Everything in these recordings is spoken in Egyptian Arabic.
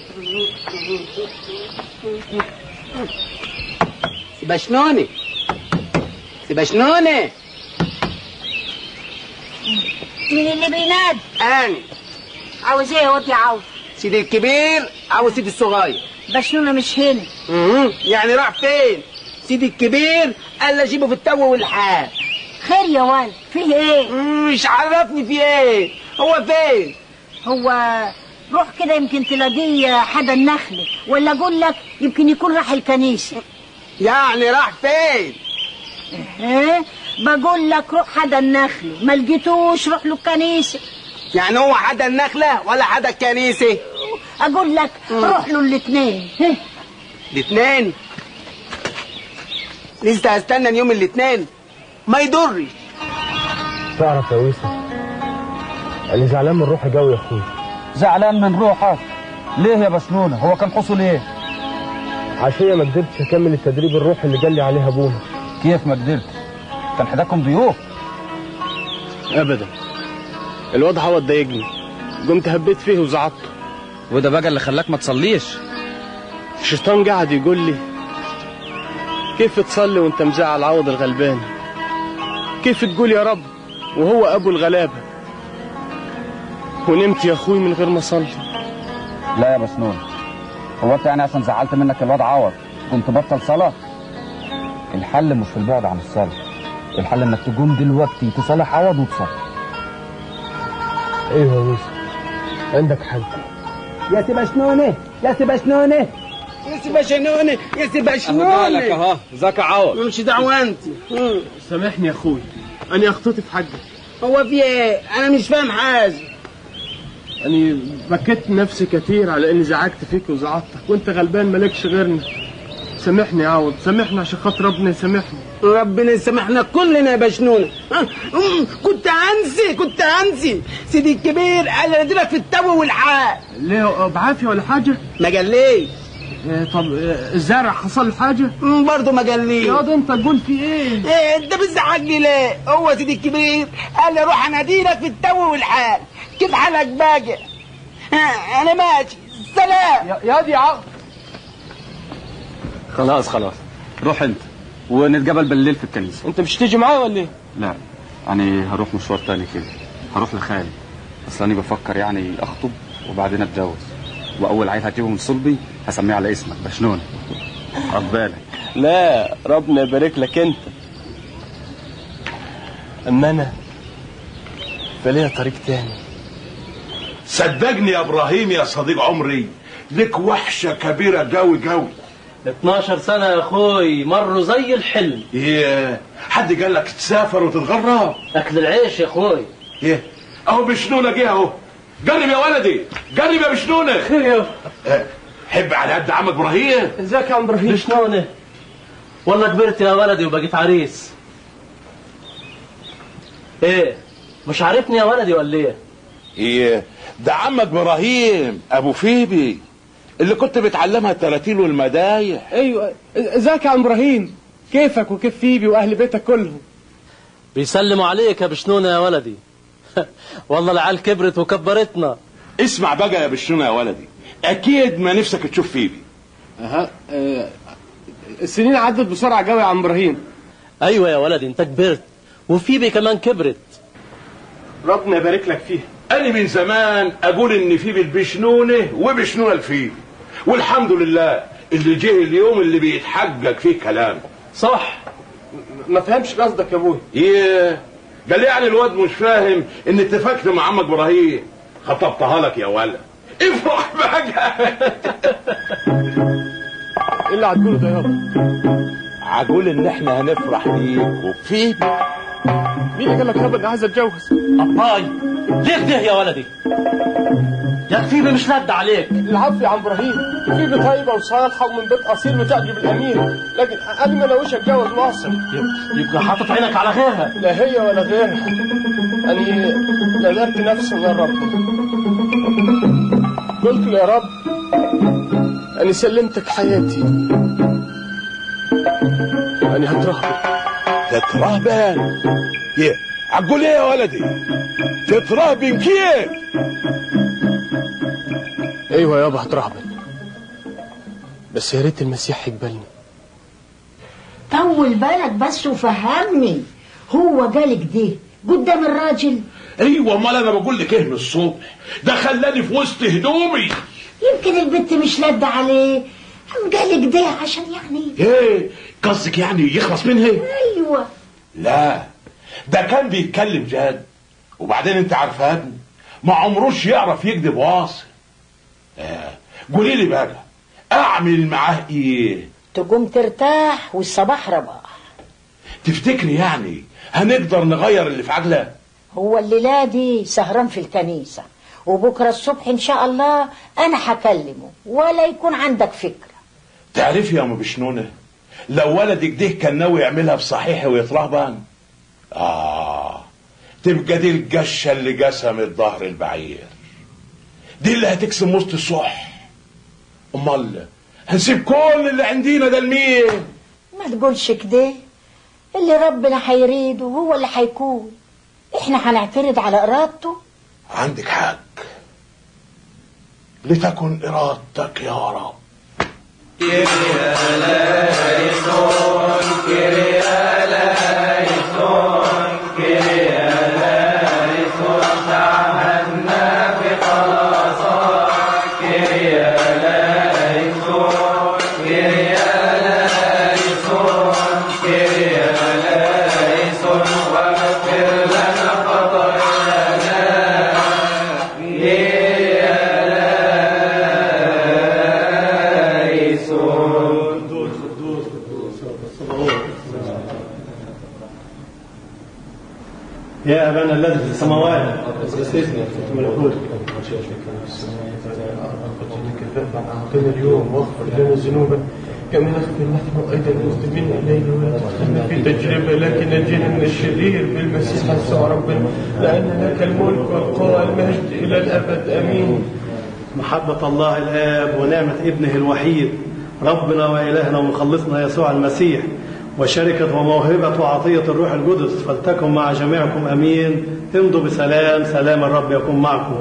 سيبشنوني سيبشنوني مين اللي بيناد انا عاوز ايه وطي عاوز سيدي الكبير عاوز سيدي الصغير بشنونة مش هنا مهم. يعني راح فين سيدي الكبير قال لي اجيبه في التو والحال خير يا ولد فيه ايه مم، مش عرفني في ايه هو فين هو روح كده يمكن تلاقيه حدا النخلة ولا اقول لك يمكن يكون راح الكنيسة يعني راح فين ايه بقول لك روح حدا النخلة ما لقيتوش روح له الكنيسة يعني هو حدا النخلة ولا حدا الكنيسة اقول لك روح له الاثنين الاثنين لسه هستنى اليوم الاثنين ما يضرش تعرف يا ويسا انا زعلان من روحي قوي يا اخوي زعلان من روحك ليه يا بسنونة هو كان حصل ايه عشان ما قدرتش اكمل التدريب الروحي اللي قال لي عليها ابونا كيف ما قدرت كان حداكم ضيوف ابدا الواد عوض ضايقني قمت هبيت فيه وزعطته وده بقى اللي خلاك ما تصليش الشيطان قاعد يقول لي كيف تصلي وانت مزعل عوض الغلبان كيف تقول يا رب وهو ابو الغلابه ونمت يا اخوي من غير ما اصلي لا يا بسنونة هو انت يعني عشان زعلت منك الواد عوض كنت بطل صلاة الحل مش في البعد عن الصلاة الحل انك تقوم دلوقتي تصالح عوض وتصلي ايوه يا ويسا عندك حق يا سيبشنوني يا سيبشنوني يا سيبشنوني يا سيبشنوني اهو ذاك عوض مش دعوة انت مم. سامحني يا اخوي انا اخطيت في حقك هو في ايه انا مش فاهم حاجة أنا بكيت نفسي كتير على إني زعجت فيك وزعطتك وأنت غلبان مالكش غيرنا سامحني يا عوض سامحني عشان خاطر ربنا يسامحني ربنا يسامحنا كلنا يا بشنونة أه، أم، كنت هنسي كنت هنسي سيدي الكبير قال لي اديلك في التو والحال ليه بعافية ولا حاجة؟ ما قاليش إيه طب إيه الزرع حصل له حاجة؟ أم، برضه ما قاليش يا ده أنت قول في إيه؟ ايه انت بتزعجني ليه هو سيدي الكبير قال لي روح اناديلك في التو والحال كيف حالك باقي ها، انا ماشي سلام يا يا دي عوض خلاص خلاص روح انت ونتقابل بالليل في الكنيسة أنت مش تيجي معايا ولا إيه؟ لا انا هروح مشوار تاني كده هروح لخالي اصل انا بفكر يعني اخطب وبعدين اتجوز واول عيل هجيبه من صلبي هسميه على اسمك بشنون خد بالك لا ربنا يبارك لك أنت أما أنا فليها طريق تاني صدقني يا ابراهيم يا صديق عمري لك وحشه كبيره قوي قوي 12 سنة يا اخوي مروا زي الحلم ايه حد قال لك تسافر وتتغرب اكل العيش يا اخوي ايه اهو بشنونه جه اهو قرب يا ولدي قرب يا بشنونه إيه، حب على قد عمك ابراهيم ازيك يا عم ابراهيم شلونه والله كبرت يا ولدي وبقيت عريس ايه مش عارفني يا ولدي ولا ايه ايه ده عمك ابراهيم ابو فيبي اللي كنت بتعلمها التراتيل والمدايح ايوه ازيك يا عم ابراهيم كيفك وكيف فيبي واهل بيتك كلهم بيسلموا عليك يا بشنونة يا ولدي والله العيال كبرت وكبرتنا اسمع بقى يا بشنونه يا ولدي اكيد ما نفسك تشوف فيبي اها آه، السنين عدت بسرعه قوي يا عم ابراهيم ايوه يا ولدي انت كبرت وفيبي كمان كبرت ربنا يبارك لك فيها انا من زمان اقول ان فيبي البشنونه وبشنونه الفيبي والحمد لله اللي جه اليوم اللي بيتحقق فيه كلام صح ما فهمش قصدك يا ابوي ايه قال لي يعني الواد مش فاهم ان اتفقت مع عمك ابراهيم خطبتها لك يا ولد افرح بقى ايه اللي هتقوله ده يابا عقول ان احنا هنفرح بيك وبفيبي مين اللي قال لك يابا اني عايز اتجوز أباي ليه ده يا ولدي يا فيبي مش رد عليك العفو يا عم ابراهيم فيبي طيبه وصالحه ومن بيت اصيل وتعجب الامين لكن انا ما ناويش اتجوز واصل يبقى حاطط عينك على غيرها لا هي ولا غيرها أني نذرت نفسي من رب قلت له يا رب أني سلمتك حياتي أني هترهبط تترهبن ايه عقول ايه يا ولدي تترهبن كيف أيوة يابا هترهبط بس يا ريت المسيح يقبلني طول بالك بس وفهمني هو جالك ده قدام الراجل ايوه امال انا بقول لك ايه من الصبح ده خلاني في وسط هدومي يمكن البنت مش لادة عليه قام جالك ده عشان يعني ايه قصدك يعني يخلص منها ايوه لا ده كان بيتكلم جد وبعدين انت عارفه يا ابني ما عمروش يعرف يكذب واصل آه. قولي لي بقى اعمل معاه ايه تقوم ترتاح والصباح رباح تفتكري يعني هنقدر نغير اللي في عقله هو الليلة دي سهران في الكنيسة وبكرة الصبح إن شاء الله أنا هكلمه ولا يكون عندك فكرة تعرفي يا ام بشنونه لو ولدك ده كان ناوي يعملها بصحيح ويترهبن اه تبقى دي الجشه اللي قسمت ظهر البعير دي اللي هتقسم وسط الصح امال هنسيب كل اللي عندنا ده لمين ما تقولش كده اللي ربنا هيريده هو اللي هيكون احنا هنعترض على إرادته عندك حق لتكن ارادتك يا رب يا أبانا الذي في السماوات ملكوتك أعطنا اليوم واغفر لنا ذنوبنا كما نغفر نحن أيضا المسلمين إلينا ولا تدخلنا في تجربة لكن نجينا من الشرير بالمسيح يسوع ربنا لأن لك الملك والقوة والمجد إلى الأبد آمين محبة الله الآب ونعمة ابنه الوحيد ربنا وإلهنا ومخلصنا يسوع المسيح وشركة وموهبة وعطية الروح القدس فلتكن مع جميعكم أمين امضوا بسلام سلام الرب يكون معكم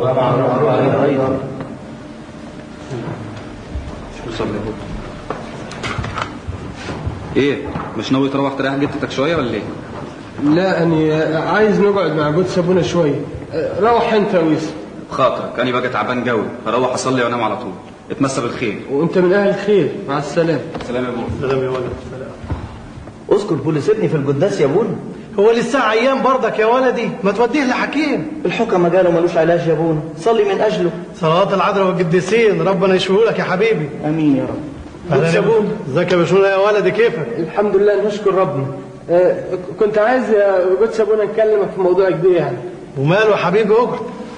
ايه مش ناوي تروح تريح جدتك شويه ولا ايه لا أني عايز نقعد مع جود سابونا شوية روح أنت يا ويس بخاطرك انا بقى تعبان قوي هروح اصلي وانام على طول اتمسى بالخير وأنت من أهل الخير مع السلامة سلام يا ابو سلام يا ولد سلام اذكر بوليستني في القداس يا بونا هو لسه عيان برضك يا ولدي ما توديه لحكيم الحكم قالوا ملوش علاج يا بونا صلي من اجله صلوات العذراء والقديسين ربنا يشفيه لك يا حبيبي امين يا رب أهلا يا ابونا ازيك يا بشونا يا ولدي كيفك الحمد لله نشكر ربنا آه، كنت عايز يا جود سابونا نكلمك في موضوع كبير يعني وماله يا حبيبي اقعد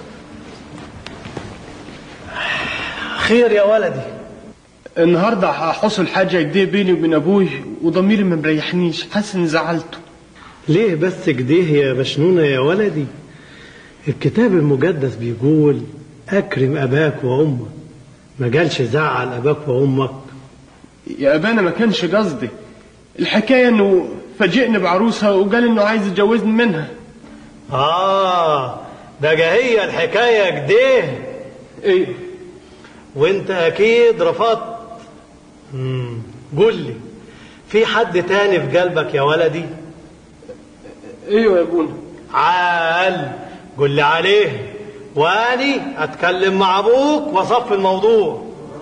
خير يا ولدي النهارده حصل حاجه كده بيني وبين ابوي وضميري ما مريحنيش حاسس اني زعلته ليه بس كده يا بشنونة يا ولدي الكتاب المقدس بيقول أكرم أباك وأمك ما قالش زعل أباك وأمك يا ابانا ما كانش قصدي الحكايه انه فاجئني بعروسه وقال انه عايز يتجوزني منها آه ده هي الحكاية كده ايه وانت أكيد رفضت مم. قول لي في حد تاني في قلبك يا ولدي ايوه يا ابونا عال قول لي عليه واني اتكلم مع ابوك واصفي الموضوع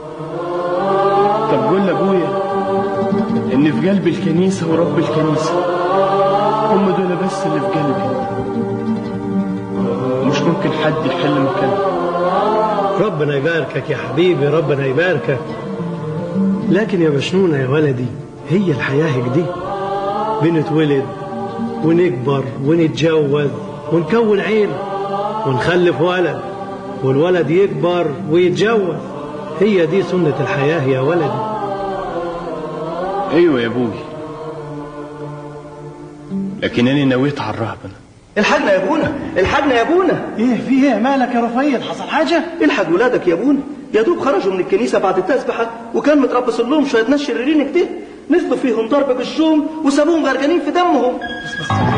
طب قول لابويا ان في قلب الكنيسه ورب الكنيسه هم دول بس اللي في قلبي مش ممكن حد يحل مكانهم ربنا يباركك يا حبيبي ربنا يباركك لكن يا بشنونة يا ولدي هي الحياة كده بنتولد ونكبر ونتجوز ونكون عيلة ونخلف ولد والولد يكبر ويتجوز هي دي سنة الحياة يا ولدي ايوه يا ابوي لكن انا نويت على الرهبنه الحقنا يا ابونا الحقنا يا ابونا ايه في ايه مالك يا رفيل حصل حاجة الحق ولادك يا ابونا يا دوب خرجوا من الكنيسه بعد التسبحه وكان متربص لهم شويه ناس شريرين كده نزلوا فيهم ضرب بالشوم وسابوهم غرقانين في دمهم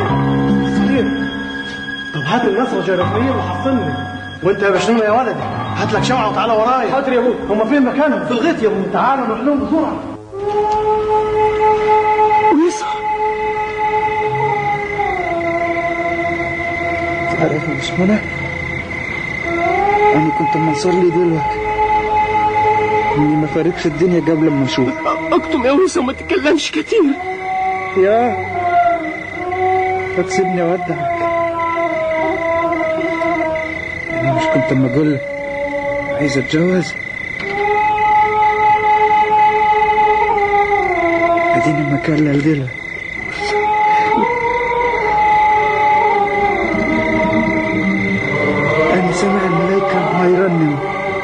صغير طب هات النصرة يا رفيل وحصلني وانت يا بشنونة يا ولدي هات لك شمعة وتعالى ورايا حاضر يا ابوي هما فين مكانهم؟ في الغيط يا ابوي تعالى نروح لهم بسرعة ويصحى تعرف يا بسمنة أنا كنت أما نصلي دلوقتي إني ما فارقش الدنيا قبل ما نشوف اكتم يا ويصة وما تتكلمش كتير يا فتسيبني أودعك أنا مش كنت أما أقول لك عايز أتجوز أديني مكلل دلوقتي أنا سامع الملايكة ما يرنم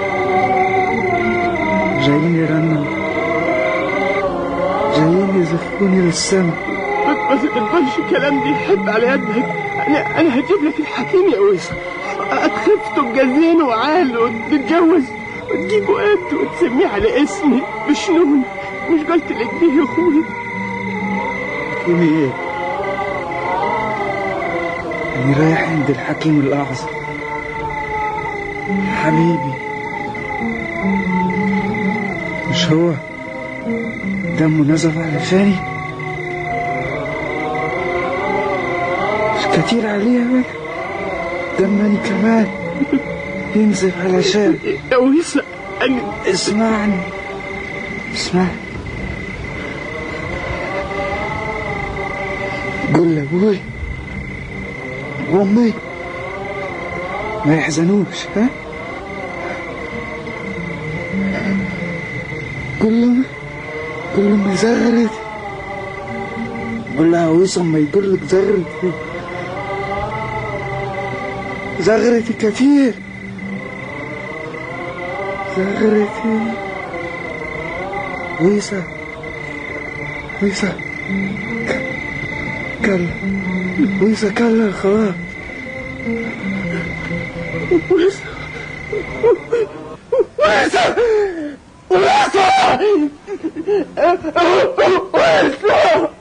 جايين يرنم جايين يزفوني للسما ما تقبلش الكلام دي حب على يدك انا انا هجيب لك الحكيم يا ويصة هتخف تبقى زين وعال وتتجوز وتجيبه قد وتسميه على اسمي بشنون مش قلت لك دي يا اخوي حكيمي إيه أنا رايح عند الحكيم الأعظم حبيبي مش هو دمه نزف علشاني مش كتير عليه يا بقى دمني كمان ينزف علشان يا ويصة انا اسمعني اسمعني قول لأبوي وأمي ما يحزنوش ها قول لهم قول لهم زغرت قول لها ويصل ما يقول لك زغرت زغرتي كتير زغرتي ويصة ويصة كلا ويصة كلا خلاص ويصة ويصة ويصة ويصة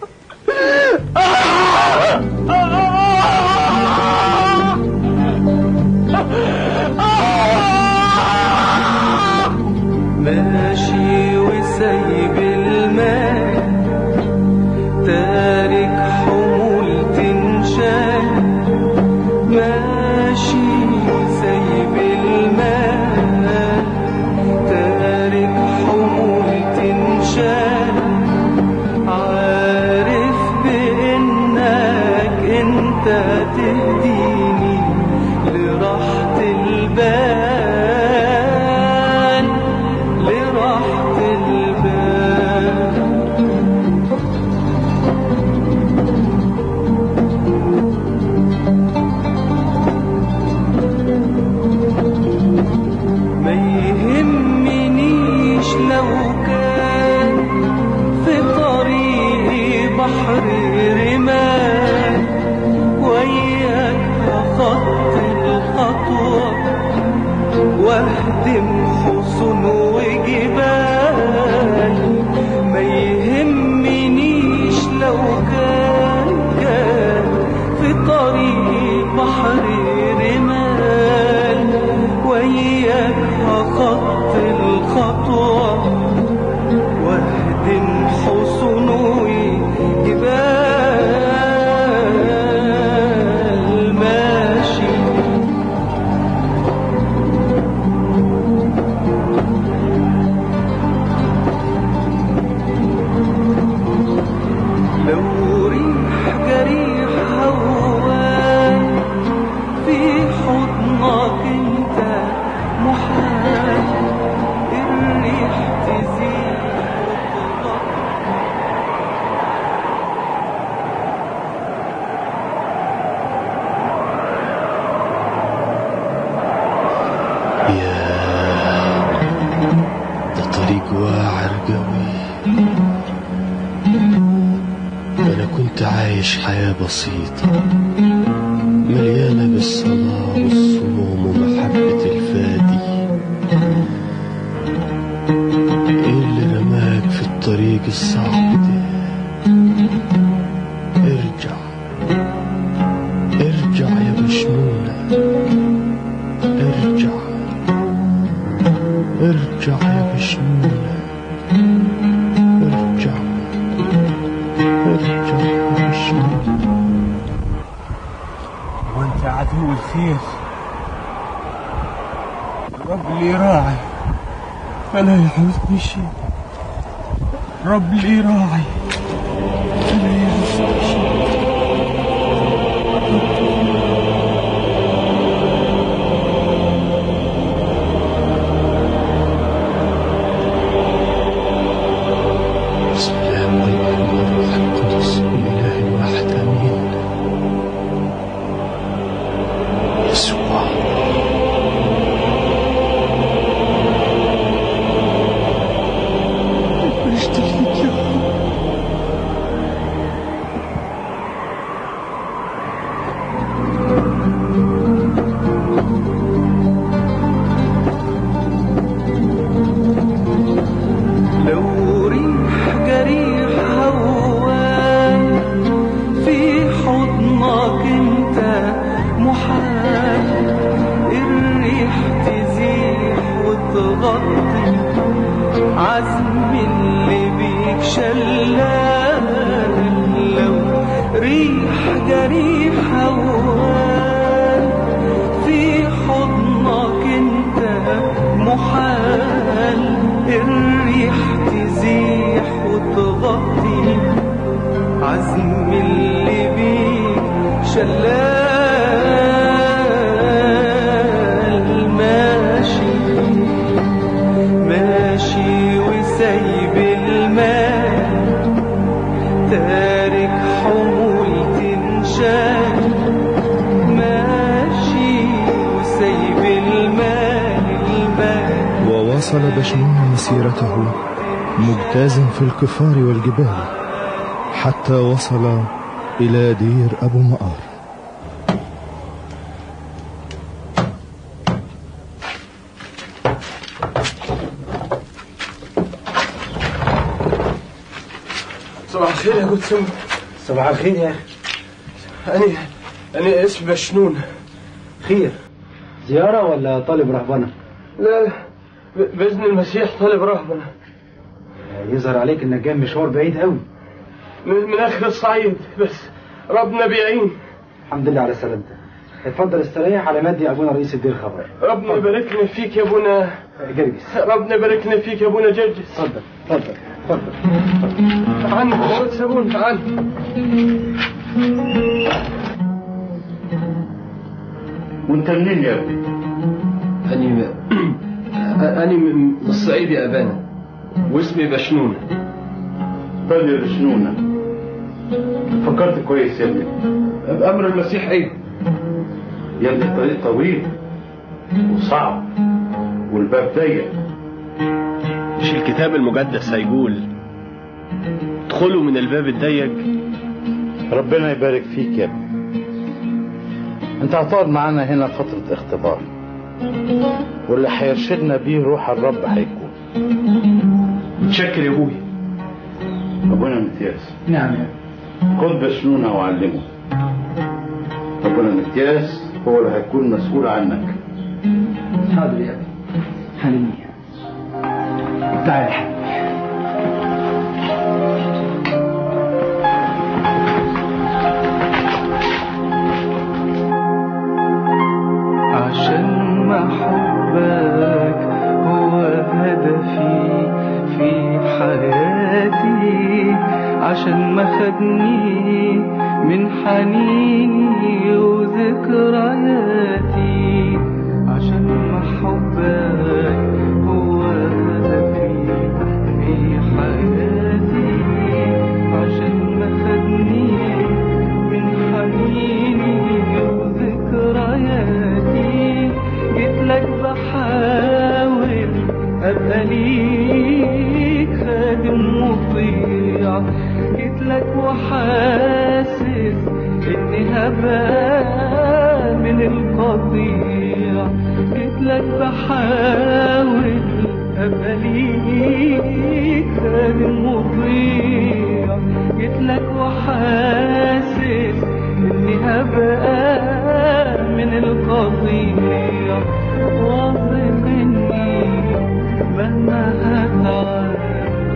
ماشي وسايب الماء تارك حمول تنشال ماشي وسايب الماء تارك حمول تنشال عارف بإنك انت تهديني لراحة البال لراحة البال ما يهمنيش لو كان في طريقي بحر رمال وياك هخط الخطوة واهدم حصن وجبال ما يهمنيش لو كان كان في طريقي بحر رمال وياك هخط الخطوة واهدم حصن وجبال ماشي لو ريح جريح هوان في حضنك انت محال الريح تزيد وتغطي ده طريق واعر قوي أنا كنت عايش حياة بسيطة مليانة بالصلاة والصوم ومحبة الفادي إيه اللي رماك في الطريق الصعب ده ارجع ارجع يا مجنونة ارجع ارجع ارجع يا بشنون وانت عدو الخير رب لي راعي فلا يحوزني شيء رب لي راعي فلا يحوزني شيء بسم الله والابن والروح القدس الاله الواحد امين يسوع اشتكيك يا رب لو ريح جريح هوان في حضنك انت محال الريح تزيح وتغطي عزم اللي بيك شلال لو ريح جريح هوان في حضنك انت محال الريح تزيح وتغطي عزم اللي بيك شلال ماشي ماشي وسايب المال تارك حمول تنشال ماشي وسايب المال المال وواصل بشنون مسيرته مجتازا في القفار والجبال حتى وصل إلى دير أبو مقار صباح الخير يا جود سمر صباح الخير يا اخي أنا أنا اسمي بشنون خير زيارة ولا طالب رهبنة لا لا ب- بإذن المسيح طالب رهبنة يظهر عليك انك جاي مشوار بعيد قوي من, من آخر الصعيد بس ربنا بيعين الحمد لله على سلامتك اتفضل استريح على مادي ابونا رئيس الدير خبر ربنا يبارك لنا فيك يا ابونا جرجس ربنا يبارك لنا فيك يا ابونا جرجس اتفضل اتفضل اتفضل تعال يا جود سمون تعال وانت منين يا ابني أنا أنا من الصعيد يا أبانا واسمي بشنون طيب يا بشنونة فكرت كويس يا ابني بأمر المسيح أيضا يا ابني الطريق طويل وصعب والباب ضيق مش الكتاب المقدس هيقول ادخلوا من الباب الضيق ربنا يبارك فيك يا ابني انت هتقعد معانا هنا فترة اختبار واللي هيرشدنا بيه روح الرب هيكون متشكر يا ابوي ربنا متياس نعم يا خد بشنونة وعلمه ربنا متياس هو اللي هيكون مسؤول عنك حاضر يا ابني حنيني تعال يا حبيبي عشان محبك هو هدفي في حياتي عشان ما خدني من حنيني وذكرياتي عشان محبك هو هدفي في حياتي عشان ما خدني من حنيني وذكرياتي جيت لك بحاول ابقى ليك خادم مطيع جيت لك وحاسس اني هبقى من القطيع جيت لك بحاول ابقى ليك خادم مطيع جيت لك وحاسس اني هبقى من القطيع واثق اني مهما هتعب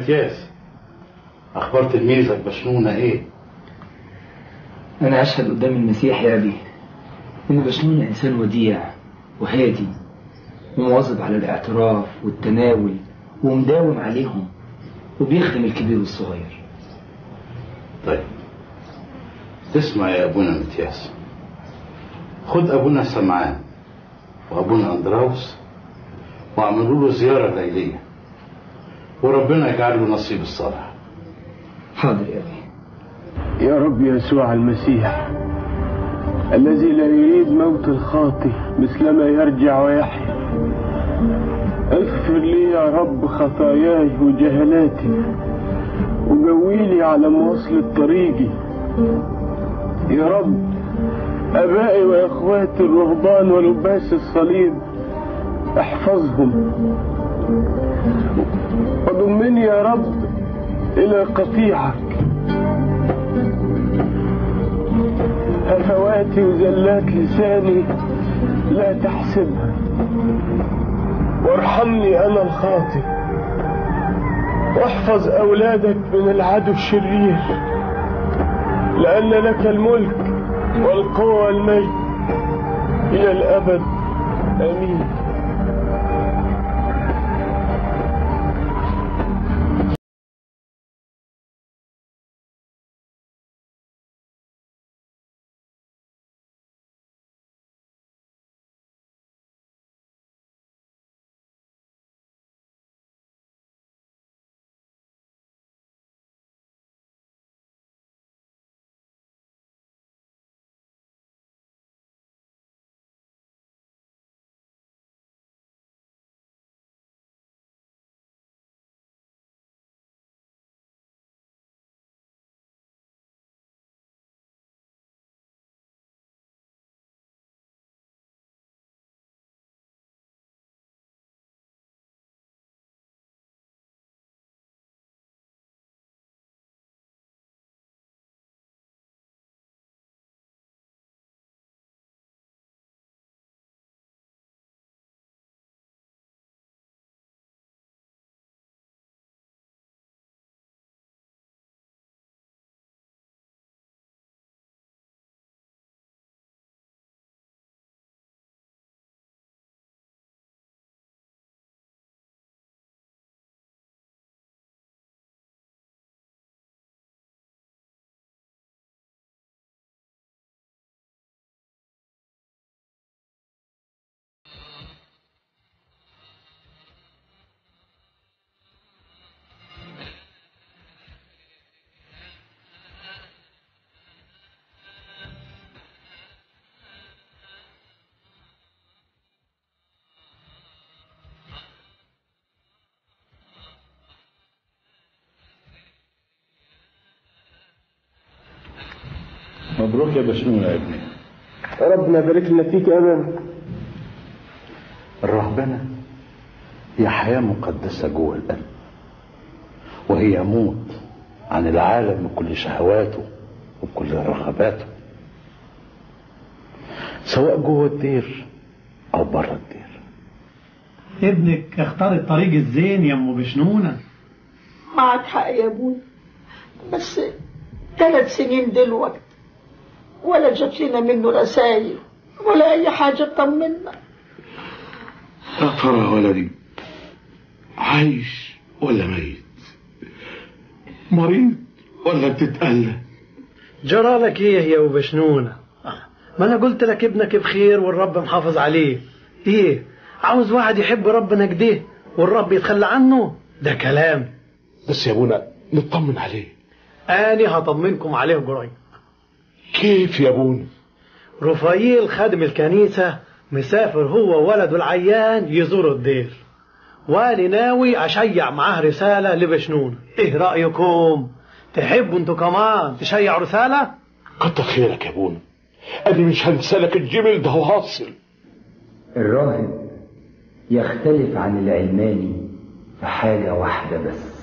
متياس اخبار تلميذك بشنونه ايه أنا أشهد قدام المسيح يا أبي إن بشنون إنسان وديع وهادي ومواظب على الاعتراف والتناول ومداوم عليهم وبيخدم الكبير والصغير طيب تسمع يا ابونا متياس خد ابونا سمعان وابونا اندراوس واعملوا له زياره ليليه وربنا يجعل له نصيب الصالح حاضر يا أبي يا رب يسوع المسيح الذي لا يريد موت الخاطئ مثلما يرجع ويحيا اغفر لي يا رب خطاياي وجهلاتي وقويلي على مواصلة طريقي يا رب أبائي وإخواتي الرهبان ولباس الصليب احفظهم وضمني يا رب إلى قطيعك هفواتي وزلات لساني لا تحسبها وارحمني أنا الخاطئ واحفظ أولادك من العدو الشرير لأن لك الملك والقوة والمجد إلى الأبد آمين مبروك يا بشنونه يا ابني ربنا يبارك لنا فيك يا أبا الرهبنة هي حياة مقدسة جوه القلب وهي موت عن العالم بكل شهواته وكل رغباته سواء جوه الدير أو بره الدير ابنك اختار الطريق الزين يا ام بشنونه معك حق يا ابوي بس ثلاث سنين دلوقتي ولا جات لنا منه رسايل ولا اي حاجه تطمنا يا ترى ولدي عايش ولا ميت مريض ولا بتتألم جرى لك ايه يا ابو بشنونه ما انا قلت لك ابنك بخير والرب محافظ عليه ايه عاوز واحد يحب ربنا كده والرب يتخلى عنه ده كلام بس يا ابونا نطمن عليه اني هطمنكم عليه قريب كيف يا ابونا رفايل خادم الكنيسة مسافر هو وولده العيان يزوروا الدير وأنا ناوي أشيع معاه رسالة لبشنون إيه رأيكم تحبوا انتوا كمان تشيعوا رسالة كتر خيرك يا ابونا أنا مش هنسلك الجمل ده واصل الراهب يختلف عن العلماني في حاجة واحدة بس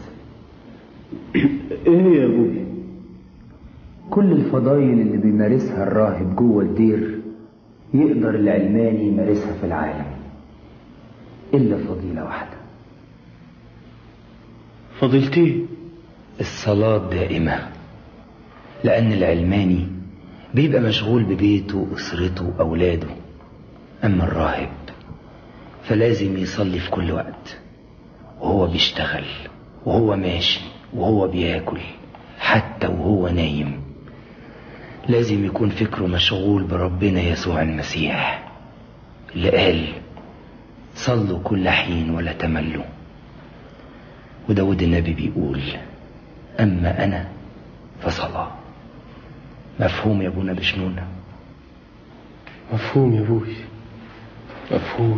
ايه يا ابوي كل الفضايل اللي بيمارسها الراهب جوه الدير يقدر العلماني يمارسها في العالم إلا فضيلة واحدة فضيلتي الصلاة دائمة لأن العلماني بيبقى مشغول ببيته وأسرته وأولاده أما الراهب فلازم يصلي في كل وقت وهو بيشتغل وهو ماشي وهو بياكل حتى وهو نايم لازم يكون فكره مشغول بربنا يسوع المسيح اللي قال صلوا كل حين ولا تملوا وداود النبي بيقول أما أنا فصلاة مفهوم يا ابونا بشنونة مفهوم يا ابوي مفهوم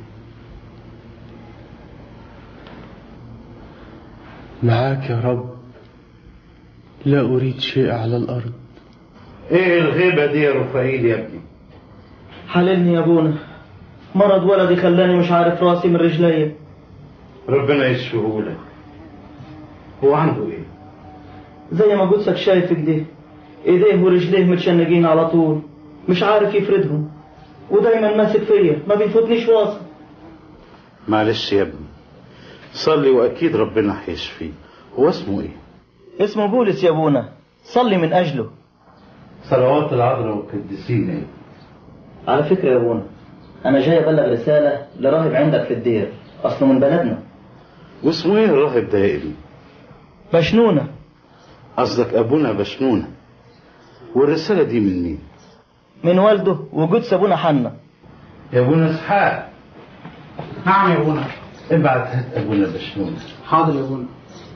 معاك يا رب لا أريد شيء على الأرض ايه الغيبة دي يا رفايل يا ابني حللني يا ابونا مرض ولدي خلاني مش عارف راسي من رجلي ربنا يشفيهولك هو عنده ايه زي ما قدسك شايف كده ايديه ورجليه متشنجين على طول مش عارف يفردهم ودايما ماسك فيا ما بيفوتنيش واصل معلش يا ابني صلي واكيد ربنا هيشفيه هو اسمه ايه اسمه بولس يا ابونا صلي من اجله صلوات العذراء والقديسين ايه على فكرة يا ابونا انا جاي ابلغ رسالة لراهب عندك في الدير اصله من بلدنا واسمه ايه الراهب ده يا ابني مشنونة قصدك ابونا بشنونة والرسالة دي من مين من والده وقدس ابونا حنا يا ابونا اسحاق نعم يا ابونا ابعت هات ابونا بشنونة حاضر يا ابونا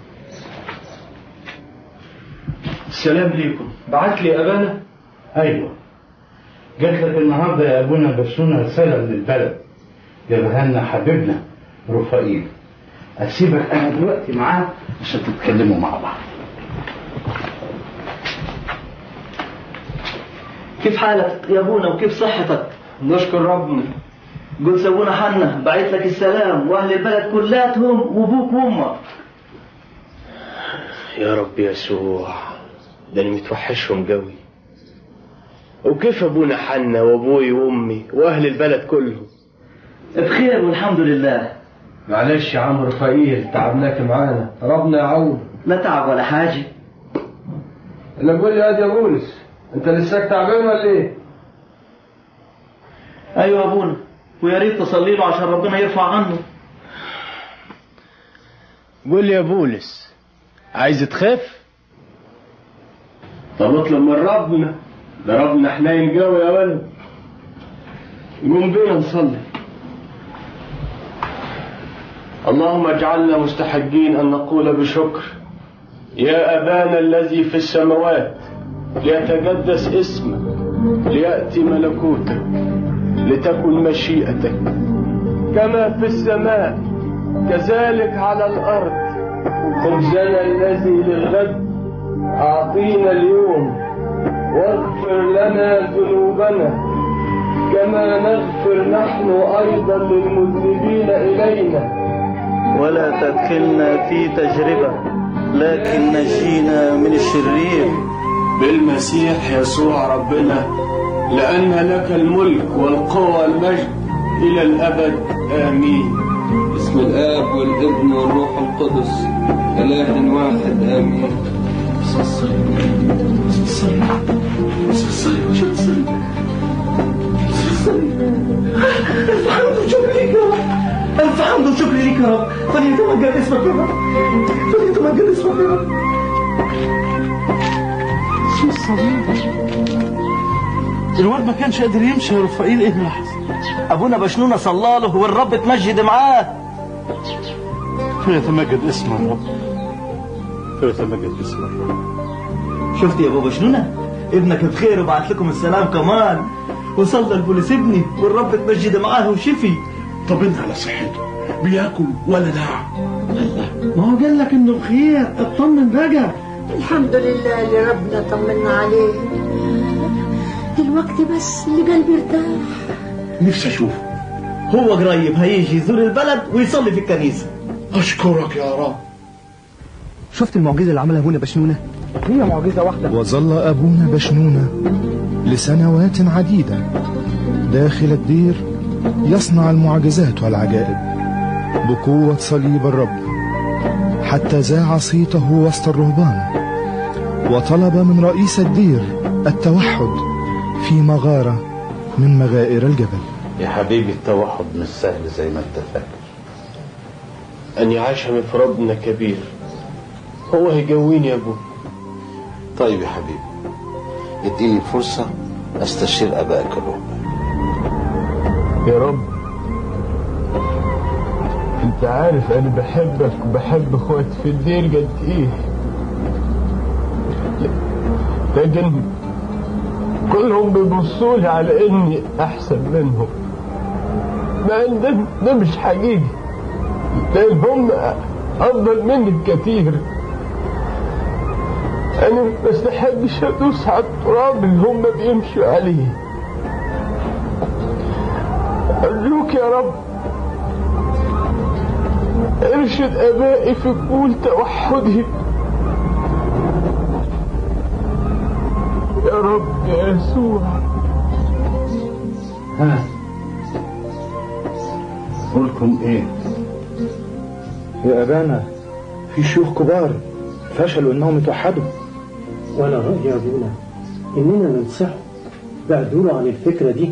السلام ليكم بعت لي أبانا ايوه جات لك النهارده يا ابونا بشنونة رسالة من البلد جابها لنا حبيبنا رفائيل اسيبك انا دلوقتي معاه عشان تتكلموا مع بعض كيف حالك يا ابونا وكيف صحتك نشكر ربنا قدس ابونا حنا بعت لك السلام واهل البلد كلاتهم وابوك وامك يا رب يسوع ده انا متوحشهم قوي وكيف ابونا حنا وابوي وامي واهل البلد كلهم بخير والحمد لله معلش يا عم رفائيل تعبناك معانا ربنا يعوض لا تعب ولا حاجة انا بقول لي يا بولس انت لساك تعبان ولا ايه ايوه يا ابونا ويا ريت تصلي له عشان ربنا يرفع عنه قول لي يا بولس عايز تخاف طب اطلب من ربنا ده ربنا حنين قوي يا ولد قوم بينا نصلي اللهم اجعلنا مستحقين ان نقول بشكر يا ابانا الذي في السماوات ليتقدس اسمك لياتي ملكوتك لتكن مشيئتك كما في السماء كذلك على الارض خبزنا الذي للغد اعطينا اليوم واغفر لنا ذنوبنا كما نغفر نحن ايضا للمذنبين الينا ولا تدخلنا في تجربة لكن نجينا من الشرير بالمسيح يسوع ربنا لأن لك الملك والقوة والمجد إلى الأبد آمين بسم الآب والابن والروح القدس إله واحد آمين ألف حمد وشكر لك يا رب ألف حمد وشكر لك يا رب فليتمجد اسمك يا رب فليتمجد اسمك يا رب شو الصليب الواد ما كانش قادر يمشي يا رفائيل ايه اللي حصل أبونا بشنونة صلى له والرب تمجد معاه فيتمجد اسم الرب فيتمجد اسم الرب شفت يا ابو بشنونة ابنك بخير وبعت لكم السلام كمان وصلى البوليس ابني والرب تمجد معاه وشفي طمنا على صحته بياكل ولا داع ما هو قال لك انه بخير اطمن بقى الحمد لله اللي ربنا طمنا عليه دلوقتي بس اللي قلبي ارتاح نفسي اشوفه هو قريب هيجي يزور البلد ويصلي في الكنيسة اشكرك يا رب شفت المعجزة اللي عملها ابونا بشنونة هي معجزة واحدة وظل أبونا بشنونة لسنوات عديدة داخل الدير يصنع المعجزات والعجائب بقوة صليب الرب حتى ذاع صيته وسط الرهبان وطلب من رئيس الدير التوحد في مغارة من مغائر الجبل يا حبيبي التوحد مش سهل زي ما انت فاكر أن يعشم في ربنا كبير هو هيجويني يا أبو طيب يا حبيبي اديني فرصة استشير ابائك الرهبان يا رب انت عارف انا بحبك وبحب اخواتي في الدير قد ايه لكن كلهم بيبصوا لي على اني احسن منهم مع ان ده, ده مش حقيقي لان هم افضل مني بكتير انا ما بستحبش ادوس على التراب اللي هم بيمشوا عليه ارجوك يا رب ارشد ابائي في قبول توحدي يا رب يا يسوع ها قولكم ايه يا أبانا في شيوخ كبار فشلوا إنهم يتوحدوا وانا رأيي يا ابونا اننا ننصحه بعدوله عن الفكرة دي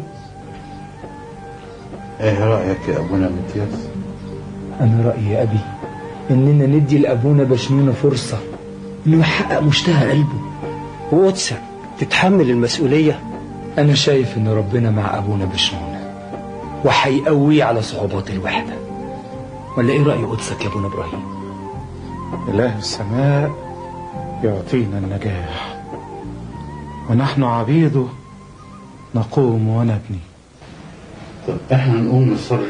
ايه رأيك يا ابونا متياس أنا رأيي يا أبي إننا ندي لأبونا بشنونة فرصة إنه يحقق مشتهى قلبه واتسع تتحمل المسؤولية أنا شايف إن ربنا مع أبونا بشنونة وهيقويه على صعوبات الوحدة ولا إيه رأي قدسك يا أبونا إبراهيم؟ إله السماء يعطينا النجاح ونحن عبيده نقوم ونبني طب احنا نقوم نصلي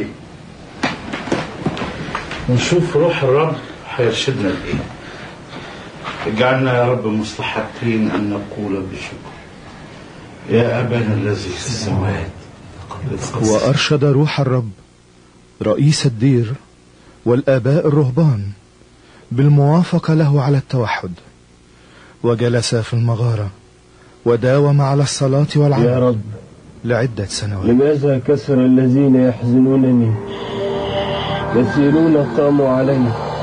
ونشوف روح الرب هيرشدنا لايه اجعلنا يا رب مستحقين ان نقول بشكر يا ابانا الذي في السماوات وأرشد روح الرب رئيس الدير والآباء الرهبان بالموافقة له على التوحد وجلس في المغارة وداوم على الصلاة والعمل يا رب لعدة سنوات لماذا كسر الذين يحزنونني كثيرون قاموا علي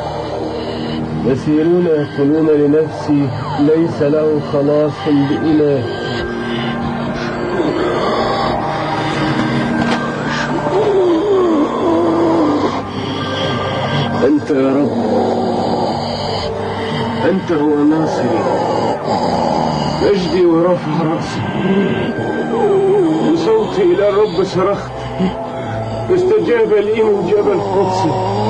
كثيرون يقولون لنفسي ليس له خلاص بإله أنت يا رب أنت هو ناصري مجدي ورفع رأسي بصوتي إلى الرب صرخت فاستجاب لي من جبل قدسي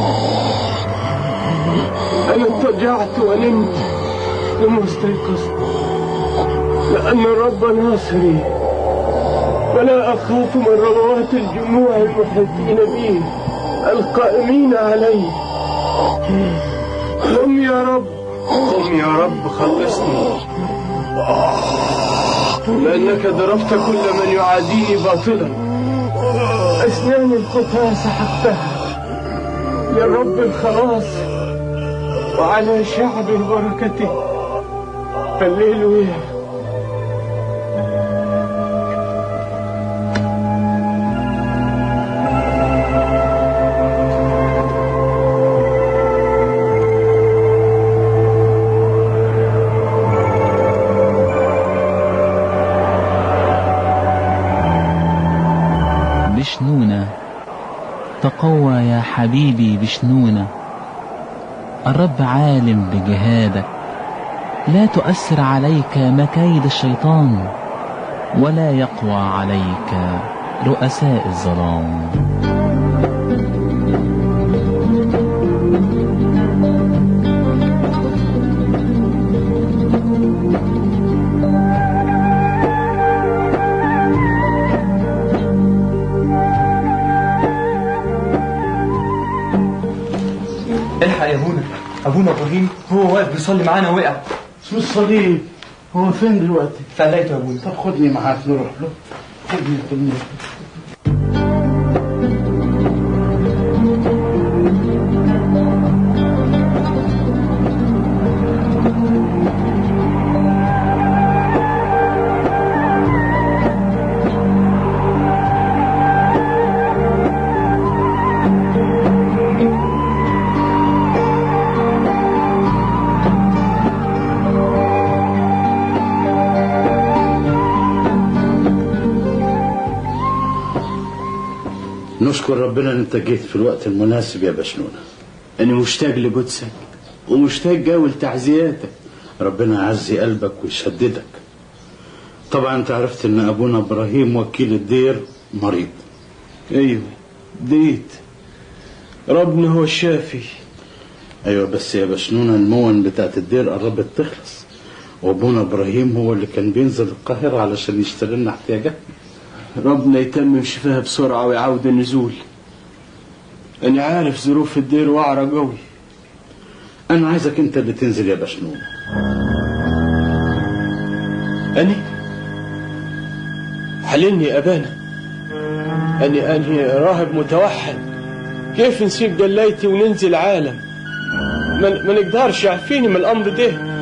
أنا اضطجعت ونمت ثم استيقظت لأن الرب ناصري فلا أخاف من ربوات الجموع المحيطين بي القائمين علي قم يا رب قم يا رب خلصني لأنك ضربت كل من يعاديني باطلا أسنان الخطاة سحقتها للرب الخلاص وعلى شعبه بركته هللويا بشنونة تقوى يا حبيبي بشنونة الرب عالم بجهادك لا تؤثر عليك مكايد الشيطان ولا يقوى عليك رؤساء الظلام الحق يا ابونا ابونا ابراهيم هو واقف بيصلي معانا وقع شو الصليب هو فين دلوقتي فلقيته يا ابونا طب خدني معاك نروح له خدني خدني نشكر ربنا ان انت جيت في الوقت المناسب يا بشنونه انا مشتاق لقدسك ومشتاق قوي لتعزياتك ربنا يعزي قلبك ويسددك طبعا انت عرفت ان ابونا ابراهيم وكيل الدير مريض ايوه ديت ربنا هو الشافي ايوه بس يا بشنونه المون بتاعت الدير قربت تخلص وابونا ابراهيم هو اللي كان بينزل القاهره علشان يشتري لنا احتياجاتنا ربنا يتمم شفاها بسرعة ويعود النزول أنا عارف ظروف الدير وعرة قوي انا عايزك انت اللي تنزل يا بشنونه أني حللني يا أبانا أني أني راهب متوحد كيف نسيب جلايتي وننزل عالم ما, ما نقدرش يعفيني من الأمر ده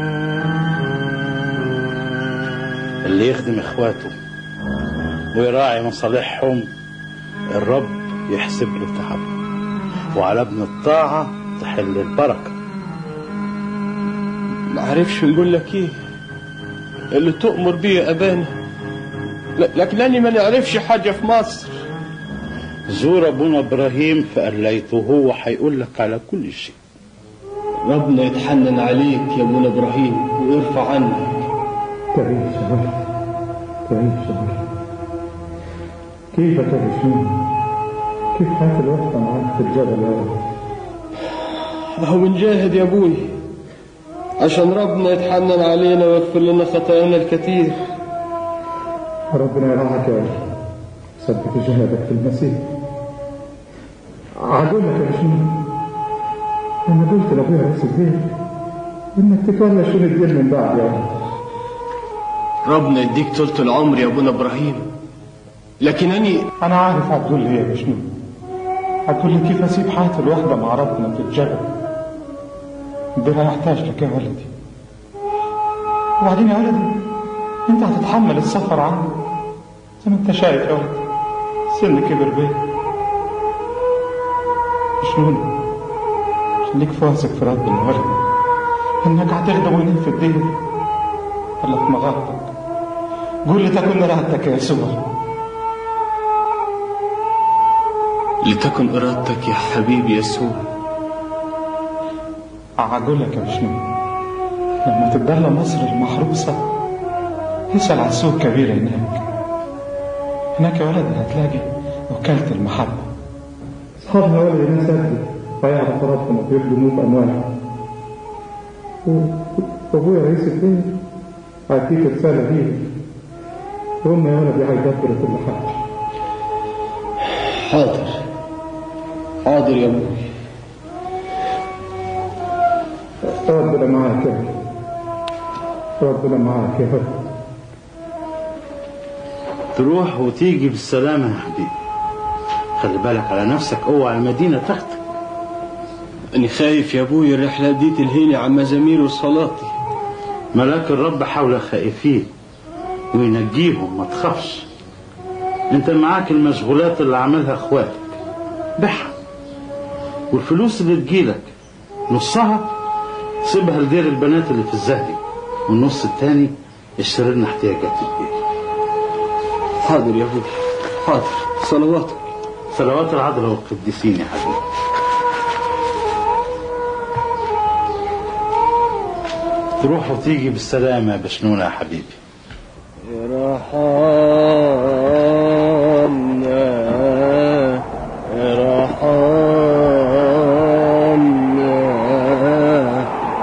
اللي يخدم اخواته ويراعي مصالحهم الرب يحسب له تعبه وعلى ابن الطاعة تحل البركة ما عارفش نقول لك ايه اللي تؤمر بيه يا أبانا ل- لكنني ما نعرفش حاجة في مصر زور ابونا ابراهيم فقليته هو هيقول لك على كل شيء ربنا يتحنن عليك يا ابونا إبراهيم ويرفع عنك تعيش يا ولد تعيش يا ولد كيفك يا بشنون كيف حياة الوحدة معاك في الجبل يا ولد هو بنجاهد يا ابوي عشان ربنا يتحنن علينا ويغفر لنا خطايانا الكثير ربنا يرعاك يا ولد ثبت جهادك في المسيح عقول لك يا بشنون لما قلت لابويا رئيس الدين انك تتولى شؤون الدين من بعد يا ولد ربنا يديك طولة العمر يا ابونا ابراهيم لكن اني انا عارف هتقول لي ايه يا بشنون هتقول لي كيف اسيب حياتي الوحدة مع ربنا في الجبل ده لا يحتاج لك يا ولدي وبعدين يا ولدي انت هتتحمل السفر عنه زي ما انت شايف يا ولدي سن كبر بيه بشنون خليك فاسق في ربنا يا ولدي انك هتخدم وينين في الدين ولا في مغارتك قول لي تكون راتك يا يسوع لتكن ارادتك يا حبيبي يسوع أقول لك يا بشنو لما تتبلى مصر المحروسة اسأل على سوق كبير هناك هناك يا ولد هتلاقي وكالة المحبة أصحابنا يا ولد ناس قدي فيعرف ربنا ويخدموه بأنواع وأبويا رئيس الدين هديك رسالة ليه وهم يا ولدي هيدبروا كل حاجة حاضر حاضر يا ابوي ربنا معاك يا ولد ربنا معاك يا ولد تروح وتيجي بالسلامة يا حبيبي خلي بالك على نفسك اوعى المدينة تاخدك اني خايف يا ابوي الرحلة دي تلهيني عن مزامير وصلاتي ملاك الرب حول خائفين وينجيهم ما تخافش انت معاك المشغولات اللي عملها اخواتك بيعها والفلوس اللي تجيلك نصها سيبها لدير البنات اللي في الزهري والنص التاني اشتري لنا احتياجات البيت حاضر يا ابوي حاضر صلواتك صلوات العذراء والقديسين يا حبيبي تروح وتيجي بالسلامة يا بشنونة يا حبيبي ارحمنا ارحمنا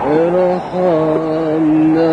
ارحمنا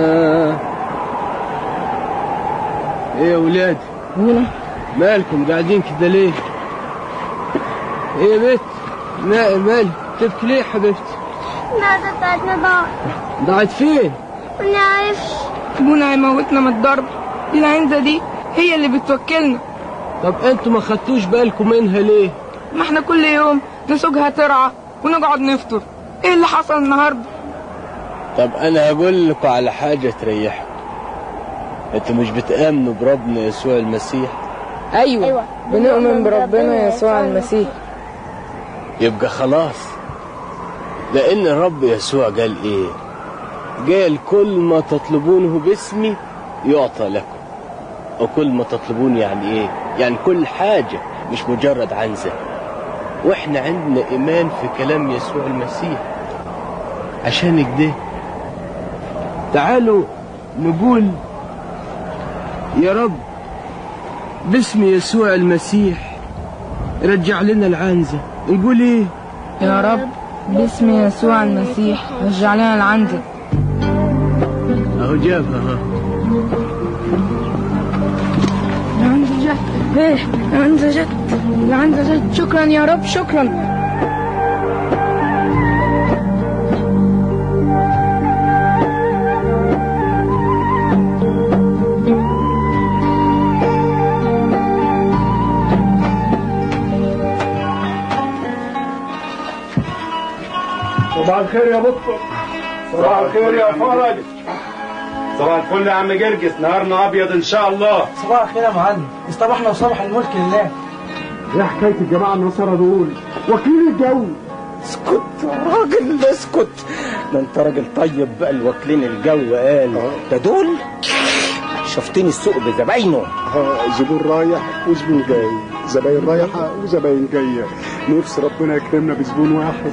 ايه يا ولاد هنا مالكم قاعدين كده ليه ايه يا بنت ما مالك تبكي ليه يا حبيبتي النهارده بتاعتنا ضاعت ضاعت فين ما نعرفش ابونا هيموتنا من الضرب دي العنزة دي هي اللي بتوكلنا طب انتوا ما خدتوش بالكم منها ليه ما احنا كل يوم نسوقها ترعى ونقعد نفطر ايه اللي حصل النهارده طب انا هقول لكم على حاجه تريحكم انتوا مش بتامنوا بربنا يسوع المسيح ايوه, أيوة. بنؤمن بربنا يسوع المسيح يبقى خلاص لان الرب يسوع قال ايه قال كل ما تطلبونه باسمي يعطى لكم وكل ما تطلبون يعني ايه يعني كل حاجة مش مجرد عنزة واحنا عندنا ايمان في كلام يسوع المسيح عشان كده تعالوا نقول يا رب باسم يسوع المسيح رجع لنا العنزة نقول ايه يا رب باسم يسوع المسيح رجع لنا العنزة اهو جابها ها العنزة جت ايه العنزة جت العنزة جت شكرا يا رب شكرا صباح الخير يا بطل صباح الخير يا فرج صباح الفل يا عم جرجس نهارنا ابيض ان شاء الله صباح الخير يا معلم اصطبحنا وصبح الملك لله ايه حكايه الجماعه النصارى دول وكيل الجو اسكت يا راجل اسكت ده انت راجل طيب بقى الوكلين الجو قال ده دول شفتني السوق بزباينه زبون رايح وزبون جاي زباين رايحه وزباين جايه نفس ربنا يكرمنا بزبون واحد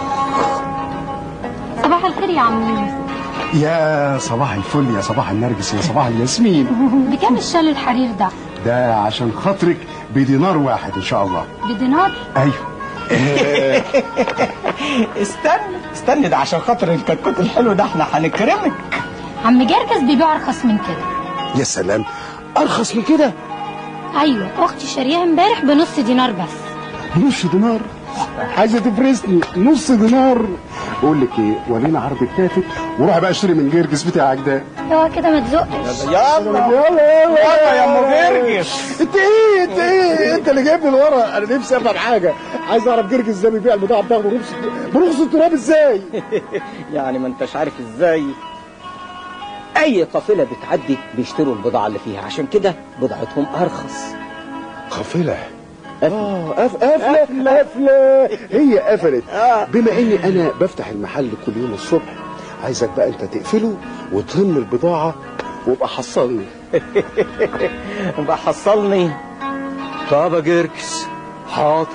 صباح الخير يا عم يوسف يا صباح الفل يا صباح النرجس يا صباح الياسمين بكام الشال الحرير ده ده عشان خاطرك بدينار واحد ان شاء الله بدينار ايوه استنى استنى ده عشان خاطر الكتكوت الحلو ده احنا هنكرمك عم جرجس بيبيع ارخص من كده يا سلام ارخص من كده ايوه اختي شاريها امبارح بنص دينار بس نص دينار عايزه تفرسني نص دينار بقول لك ايه ولينا عرض كتافك وروح بقى اشتري من جرجس بتاعك ده هو كده ما تزقش يلا يلا يلا يا ام جرجس انت ايه انت ايه انت اللي جايب لي الورق انا نفسي افهم حاجه عايز اعرف جرجس ده بيبيع البضاعه بتاعته برخص برخص التراب ازاي يعني ما انتش عارف ازاي اي قافله بتعدي بيشتروا البضاعه اللي فيها عشان كده بضاعتهم ارخص قافله اه قف- قفله قفله هي قفلت بما اني انا بفتح المحل كل يوم الصبح عايزك بقى انت تقفله وترم البضاعه وابقى حصلني بقى حصلني طب يا جركس حاضر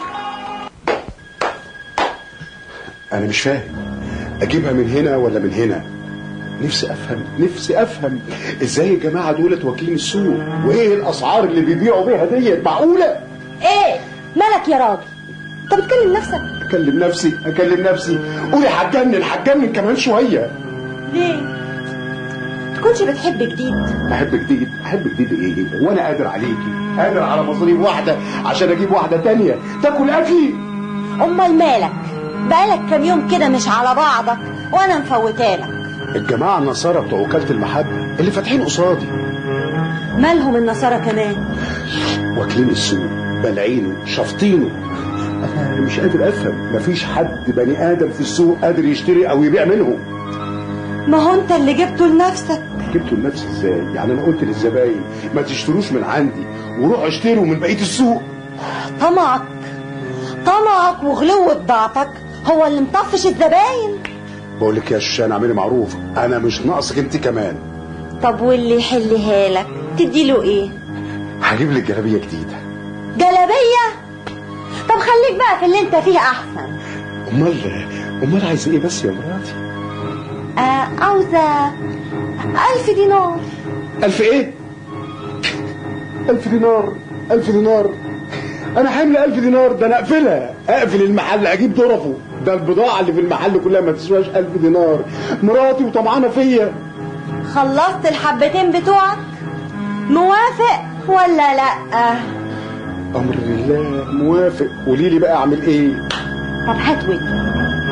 انا مش فاهم اجيبها من هنا ولا من هنا نفسي افهم نفسي افهم ازاي الجماعه دولت واكلين السوق وايه الاسعار اللي بيبيعوا بيها ديت معقوله ايه مالك يا راجل انت بتكلم نفسك اكلم نفسي اكلم نفسي قولي هتجنن هتجنن كمان شويه ليه تكونش بتحب جديد احب جديد احب جديد ايه وانا قادر عليكي قادر على مصاريف واحده عشان اجيب واحده تانية تاكل اكلي امال مالك بقالك كام يوم كده مش على بعضك وانا مفوتالك الجماعه النصارى بتوع وكاله المحبه اللي فاتحين قصادي مالهم النصارى كمان واكلين السوق بلعينه شافطينه انا مش قادر افهم مفيش حد بني ادم في السوق قادر يشتري او يبيع منهم ما هو انت اللي جبته لنفسك جبته لنفسي ازاي يعني انا قلت للزباين ما تشتروش من عندي وروحوا اشتروا من بقيه السوق طمعك طمعك وغلو بضاعتك هو اللي مطفش الزباين بقول لك يا شوشان اعملي معروف انا مش ناقصك انت كمان طب واللي يحلها لك تديله ايه هجيب لك جلابيه جديده جلابيه طب خليك بقى في اللي انت فيه احسن امال امال عايزه ايه بس يا مراتي آه عاوزه ألف دينار ألف إيه؟ ألف دينار ألف دينار أنا حامل ألف دينار ده أنا أقفلها أقفل المحل أجيب ظرفه ده البضاعة اللي في المحل كلها ما تسواش ألف دينار مراتي وطمعانة فيا خلصت الحبتين بتوعك موافق ولا لا أمر لله موافق قولي لي بقى أعمل إيه؟ طب هات ودني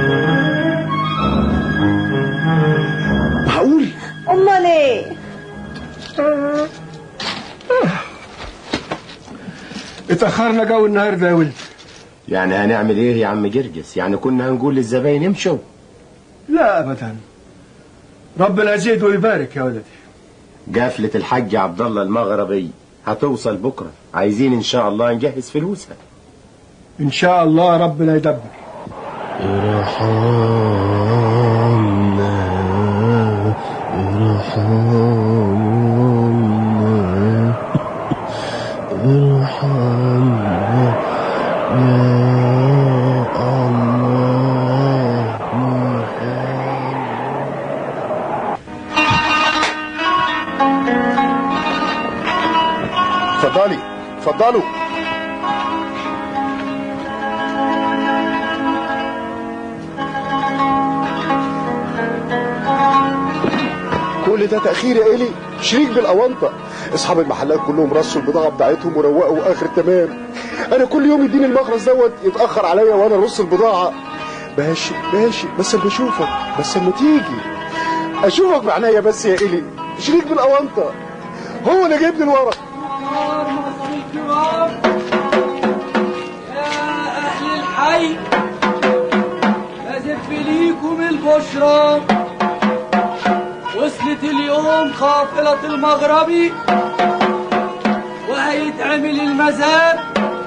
معقول؟ امال ايه اتأخرنا جو النهاردة يا ولد يعني هنعمل ايه يا عم جرجس يعني كنا هنقول للزباين امشوا لا أبدا ربنا يزيد ويبارك يا ولدي قافلة الحج عبد الله المغربي هتوصل بكرة عايزين ان شاء الله نجهز فلوسها إن شاء الله ربنا يدبر ارحمنا ارحمنا ارحمنا اتفضلي اتفضلوا كل ده تأخير يا إلي شريك بالأونطة أصحاب المحلات كلهم رصوا البضاعة بتاعتهم وروقوا آخر تمام أنا كل يوم يديني المخرج دوت يتأخر عليا وأنا أرص البضاعة ماشي ماشي بس أما أشوفك بس أما تيجي أشوفك بعناية بس يا إلي شريك بالأونطة هو اللي جايبني الورق أهل الحي أزف ليكم البشرى وصلت اليوم قافلة المغربي وهيتعمل المزاد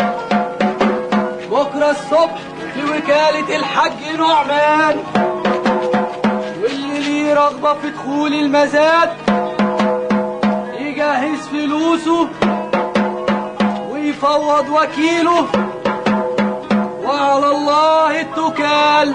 بكرة الصبح في وكالة الحج نعمان واللي ليه رغبة في دخول المزاد يجهز فلوسه ويفوض وكيله وعلى الله التكال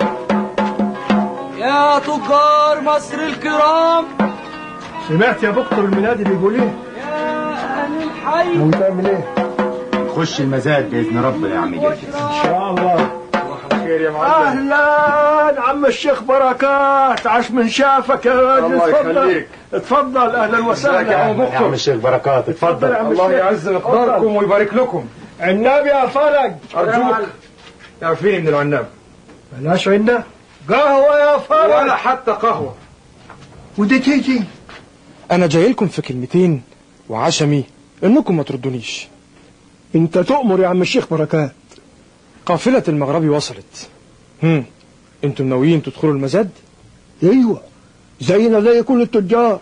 يا تجار مصر الكرام سمعت يا دكتور المنادي بيقول ايه؟ يا أهل الحي وتعمل ايه؟ خش المزاد باذن ربنا يا عم جرجس ان شاء الله خير يا معلم اهلا عم الشيخ بركات عاش من شافك يا راجل الله اتفضل يخليك. اتفضل اهلا وسهلا يا عم الشيخ بركات اتفضل الله يعز مقداركم ويبارك لكم عناب يا فرج أرجوك اعفيني من العناب بلاش عنا قهوة يا فرج ولا حتى قهوة ودي تيجي أنا جاي لكم في كلمتين وعشمي إنكم ما تردونيش انت تؤمر يا عم الشيخ بركات قافلة المغربي وصلت هم انتم ناويين تدخلوا المزاد؟ ايوه زينا زي كل التجار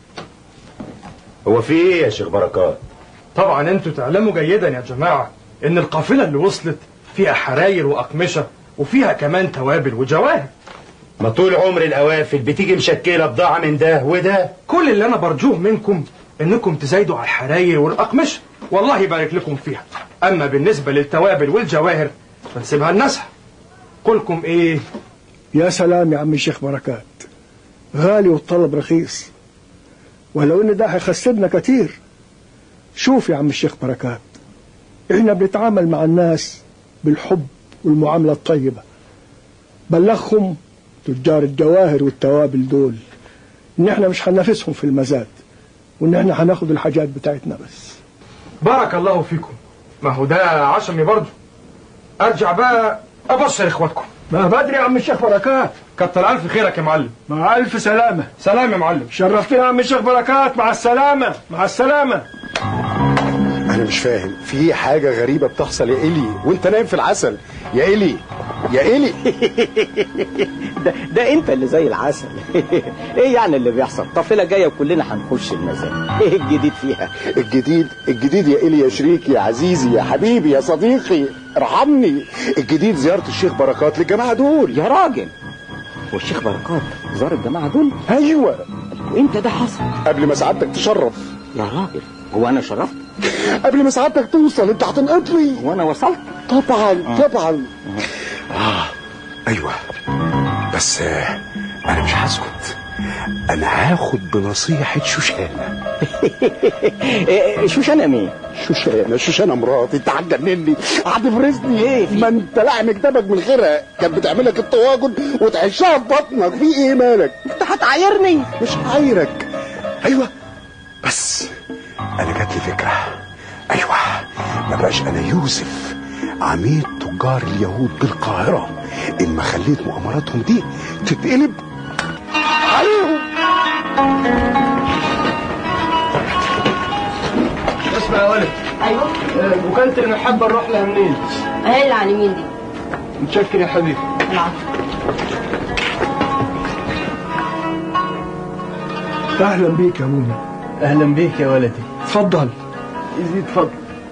هو في ايه يا شيخ بركات طبعا انتم تعلموا جيدا يا جماعة ان القافلة اللي وصلت فيها حراير وأقمشة وفيها كمان توابل وجواهر ما طول عمر القوافل بتيجي مشكله بضاعه من ده وده كل اللي انا برجوه منكم انكم تزايدوا على الحراير والاقمشه والله يبارك لكم فيها اما بالنسبه للتوابل والجواهر فنسيبها لناسها قولكم ايه يا سلام يا عم الشيخ بركات غالي والطلب رخيص ولو ان ده هيخسرنا كتير شوف يا عم الشيخ بركات احنا بنتعامل مع الناس بالحب والمعاملة الطيبة بلغهم تجار الجواهر والتوابل دول ان احنا مش هننافسهم في المزاد وان احنا هناخد الحاجات بتاعتنا بس بارك الله فيكم ما هو ده عشمي برضه ارجع بقى ابشر اخواتكم ما بدري يا عم الشيخ بركات كتر الف خيرك يا معلم مع الف سلامة سلام يا معلم شرفتنا يا عم الشيخ بركات مع السلامة مع السلامة انا مش فاهم في حاجه غريبه بتحصل يا الي وانت نايم في العسل يا الي يا الي ده, ده انت اللي زي العسل ايه يعني اللي بيحصل قافله جايه وكلنا هنخش المزاد ايه الجديد فيها الجديد الجديد يا الي يا شريكي يا عزيزي يا حبيبي يا صديقي ارحمني الجديد زياره الشيخ بركات للجماعه دول يا راجل والشيخ بركات زار الجماعه دول ايوه وامتى ده حصل قبل ما سعادتك تشرف يا راجل هو انا شرفت قبل ما سعادتك توصل انت هتنقط لي وانا وصلت طبعا طبعا اه ايوه بس آه، انا مش هسكت انا هاخد بنصيحه شوشانه إيه، شوشانه مين شوشانه شوشانه مراتي انت هتجنني هتفرزني ايه ما انت لاعب كتابك من غيرها كانت بتعمل لك الطواجن وتعيشها في بطنك في ايه مالك انت هتعايرني مش عايرك ايوه بس انا جات لي فكره ايوه ما بقاش انا يوسف عميد تجار اليهود بالقاهره ان ما خليت مؤامراتهم دي تتقلب عليهم اسمع يا ولد ايوه آه، وكالة المحبة نروح لها منين؟ اهي اللي على اليمين دي متشكر يا حبيبي العفو اهلا بيك يا ابونا اهلا بيك يا ولدي اتفضل يزيد فضل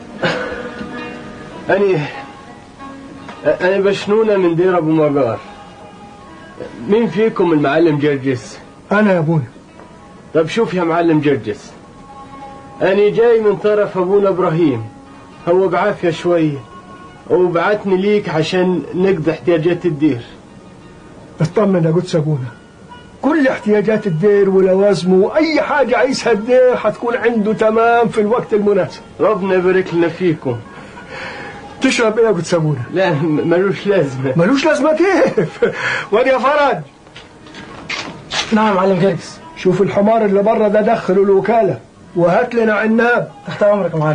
أنا أنا بشنونة من دير أبو مجار مين فيكم المعلم جرجس؟ انا يا ابونا طب شوف يا معلم جرجس أنا جاي من طرف أبونا إبراهيم هو بعافية شوية وبعتني ليك عشان نقضي احتياجات الدير اطمن يا قدس ابونا كل احتياجات الدير ولوازمه واي حاجه عايزها الدير هتكون عنده تمام في الوقت المناسب ربنا يبارك لنا فيكم تشرب ايه يا قدس ابونا لا م- ملوش لازمه ملوش لازمه كيف واد يا فرج نعم يا معلم جرجس شوف الحمار اللي بره ده دخله الوكاله وهات لنا عناب تحت امرك يا معلم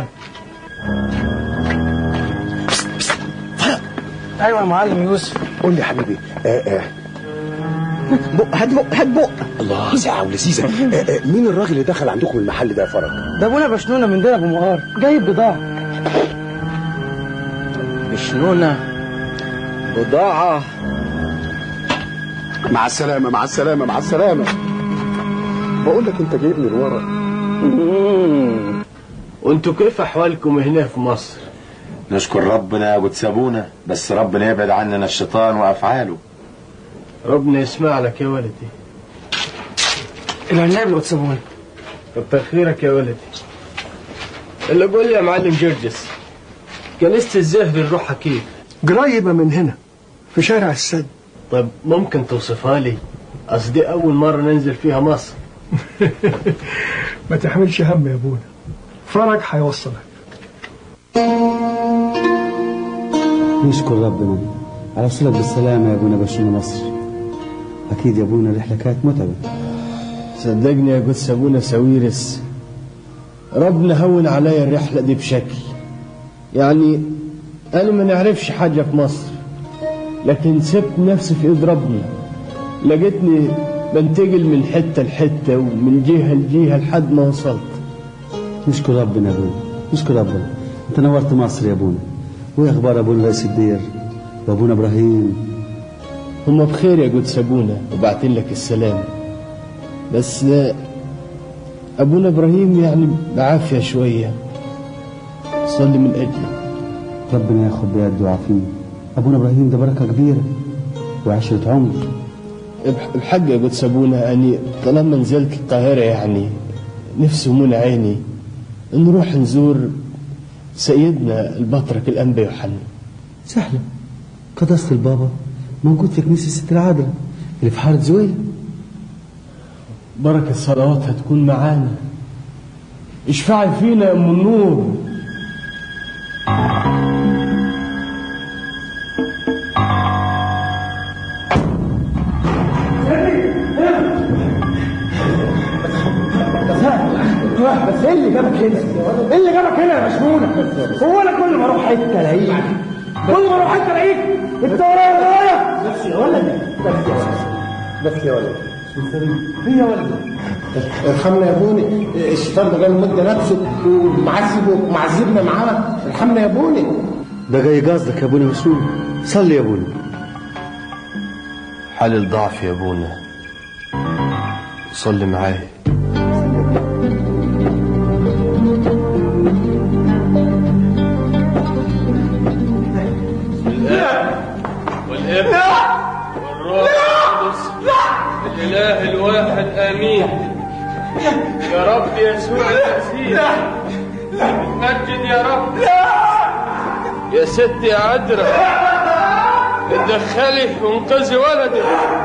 ايوه يا معلم يوسف قول لي يا حبيبي آه آه. بق هات بق هات بق الله ساعة ولذيذة آه آه. مين الراجل اللي دخل عندكم المحل ده يا فرج؟ ده ابونا بشنونه من دير ابو مقار جايب بضاعه بشنونة بضاعة مع السلامة مع السلامة مع السلامة بقول لك انت جايبني لورا وانتوا كيف احوالكم هنا في مصر نشكر ربنا وتسابونا بس ربنا يبعد عننا الشيطان وافعاله ربنا يسمع لك يا ولدي العناب اللي بتسيبوني كتر خيرك يا ولدي اللي قول لي يا معلم جرجس كنيسة الزهر نروحها كيف قريبه من هنا في شارع السد طيب ممكن توصفها لي قصدي اول مرة ننزل فيها مصر ما تحملش هم يا ابونا فرج هيوصلك نشكر ربنا على وصولك بالسلامة يا ابونا بشونا مصر أكيد يا ابونا الرحلة كانت متعبة صدقني يا قدس ابونا ساويرس ربنا هون عليا الرحلة دي بشكل يعني انا ما نعرفش حاجة في مصر لكن سبت نفسي في ايد ربنا لقيتني بنتقل من حتة لحتة ومن جهة لجهة لحد ما وصلت نشكر ربنا يا ابونا نشكر ربنا انت نورت مصر يا ابونا وايه اخبار ابونا رئيس الدير وابونا ابراهيم هم بخير يا قدس ابونا وبعتين لك السلام بس آه، ابونا ابراهيم يعني بعافية شوية صلي من اجله ربنا ياخد بيده ويعافيه ابونا ابراهيم ده بركة كبيرة وعشرة عمر بح- بحق يا قدس ابونا اني طالما نزلت القاهرة يعني نفسي منى عيني نروح نزور سيدنا البطرك الانبا يوحنا سهلة قداسة البابا موجود في كنيسة ست العذراء اللي في حارة زويل بركة صلواتها تكون معانا اشفعي فينا يا ام النور بس ايه اللي جابك هنا؟ ايه اللي جابك هنا يا مشمونة؟ هو انا كل ما اروح حته الاقيك كل ما اروح حته الاقيك انت ورايا ورايا بس يا ولد بس يا ولد بس يا ولد ايه يا ولد؟ ارحمنا يا بوني الشيطان ده جاي مدة نفسه ومعذب ومعذبنا معاه ارحمنا يا بوني ده جاي قصدك يا ابونا مسؤول صلي يا ابونا حال الضعف يا ابونا صلي معايا والابن والروح القدس الاله الواحد امين يا رب يسوع المسيح مجد يا رب يا ست يا عذرا اتدخلي وانقذي ولدي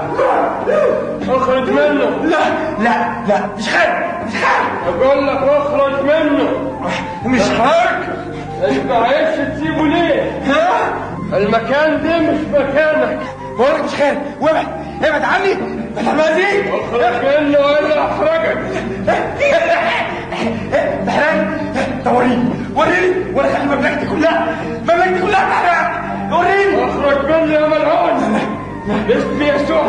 اخرج منه لا لا لا مش خارج مش خارج اقول لك اخرج منه مش خارج انت عايش تسيبه ليه؟ ها؟ المكان ده مش مكانك بقول لك مش خارج وابعد ابعد عني بتحمازي اخرج منه ولا احرجك تحرق طب وريني وريني وانا خلي مملكتي كلها مملكتي كلها تحرق وريني اخرج مني يا ملعون باسم يسوع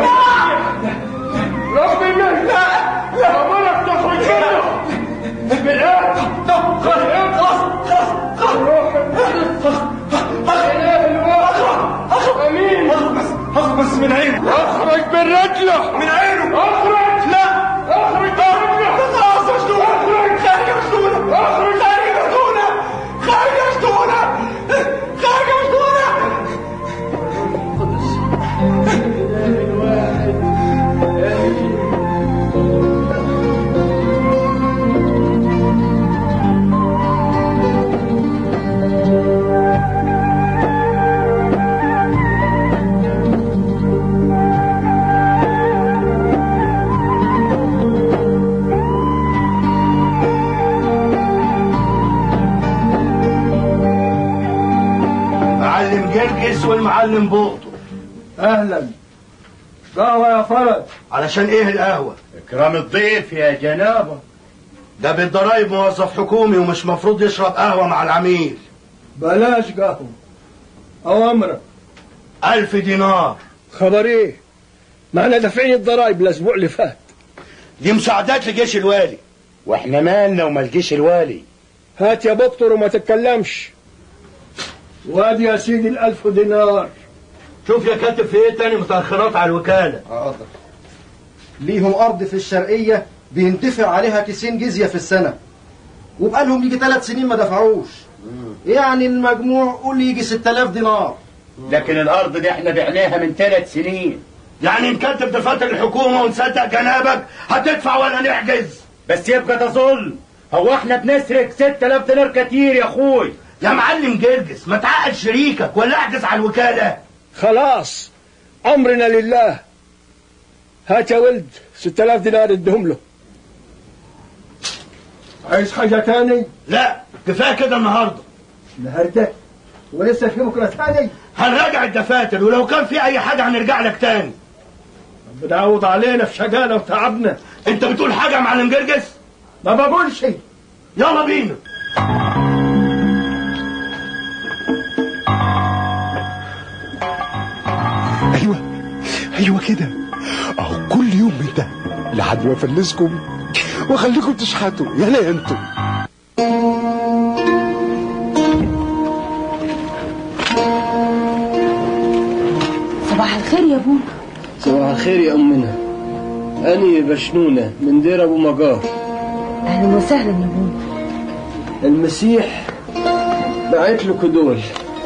ربي منك لا لا امرك تخرج منه بالآن خلاص خلاص خلاص خلاص روح الاله الواحد امين بس اخرج بس من عينه اخرج من رجله من عينه اخرج لا اخرج من رجله خلاص مشدود اخرج خارج مشدودة اخرج خارج مشدودة خارج مشدودة خارج مشدودة المعلم بوقته اهلا قهوة يا فرج علشان ايه القهوة اكرام الضيف يا جنابه ده بالضرايب موظف حكومي ومش مفروض يشرب قهوة مع العميل بلاش قهوة اوامرك ألف دينار خبر ايه ما احنا دافعين الضرايب الاسبوع اللي فات دي مساعدات لجيش الوالي واحنا مالنا وما الجيش الوالي هات يا دكتور وما تتكلمش وادي يا سيدي الألف دينار شوف يا كاتب في ايه تاني متأخرات على الوكالة حاضر ليهم أرض في الشرقية بيندفع عليها كيسين جزية في السنة وبقالهم يجي ثلاث سنين ما دفعوش يعني المجموع قول يجي 6000 دينار لكن الارض دي احنا بعناها من ثلاث سنين يعني نكتب دفاتر الحكومة ونصدق جنابك هتدفع ولا نحجز بس يبقى ده ظلم هو احنا بنسرق 6000 دينار كتير يا اخوي يا معلم جرجس ما تعقد شريكك ولا احجز على الوكالة خلاص أمرنا لله هات يا ولد 6000 دينار ادهم له عايز حاجة تاني؟ لا كفاية كده النهاردة النهاردة ولسه في بكرة تاني هنراجع الدفاتر ولو كان في أي حاجة هنرجع لك تاني بتعوض علينا في شقانا وتعبنا أنت بتقول حاجة يا معلم جرجس؟ ما بقولش يلا بينا ايوه ايوه كده اهو كل يوم من ده لحد ما افلسكم واخليكم تشحتوا يا لا انتوا صباح الخير يا ابونا صباح الخير يا أمنا أني بشنونة من دير أبو مجار اهلا وسهلا يا ابونا المسيح بعت لكم دول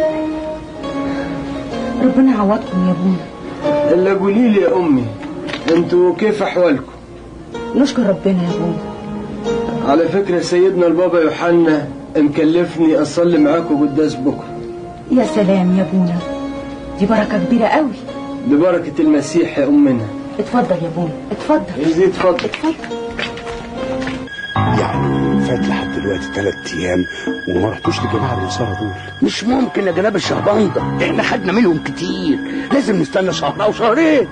ربنا يعوضكم يا ابونا إلا قولي لي يا أمي أنتوا كيف أحوالكم نشكر ربنا يا ابونا على فكرة سيدنا البابا يوحنا مكلفني أصلي معاكم قداس بكرة يا سلام يا ابونا دي بركة كبيرة قوي ببركة المسيح يا أمنا اتفضل يا ابونا اتفضل إزاي اتفضل اتفضل يعني فات لحد دلوقتي ثلاث ايام وما رحتوش لجماعه النصارى دول مش ممكن يا جناب الشهبندة احنا خدنا منهم كتير لازم نستنى شهر أو شهرين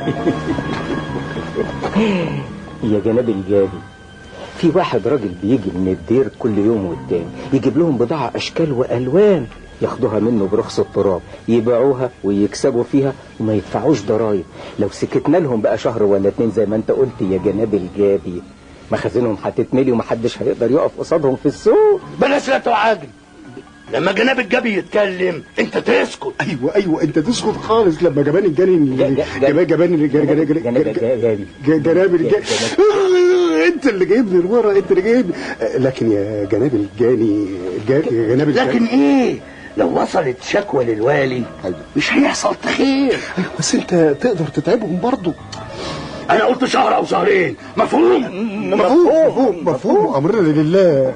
يا جناب الجابي في واحد راجل بيجي من الدير كل يوم والتاني يجيب لهم بضاعة أشكال وألوان ياخدوها منه برخص التراب يبيعوها ويكسبوا فيها وما يدفعوش ضرايب لو سكتنا لهم بقى شهر ولا اتنين زي ما انت قلت يا جناب الجابي مخازنهم هتتملي ومحدش هيقدر يقف قصادهم في السوق بلاش لا تعاجل لما جناب الجبي يتكلم انت تسكت ايوه ايوه انت تسكت خالص لما جبان الجاني جبان جبان جبان جناب الجاني انت اللي جايبني لورا انت اللي جايبني لكن يا جناب الجاني جا- جناب الجاني لكن ايه لو وصلت شكوى للوالي مش هيحصل خير بس انت تقدر تتعبهم برضه انا قلت شهر او شهرين مفهوم مفهوم مفهوم مفهوم امرنا لله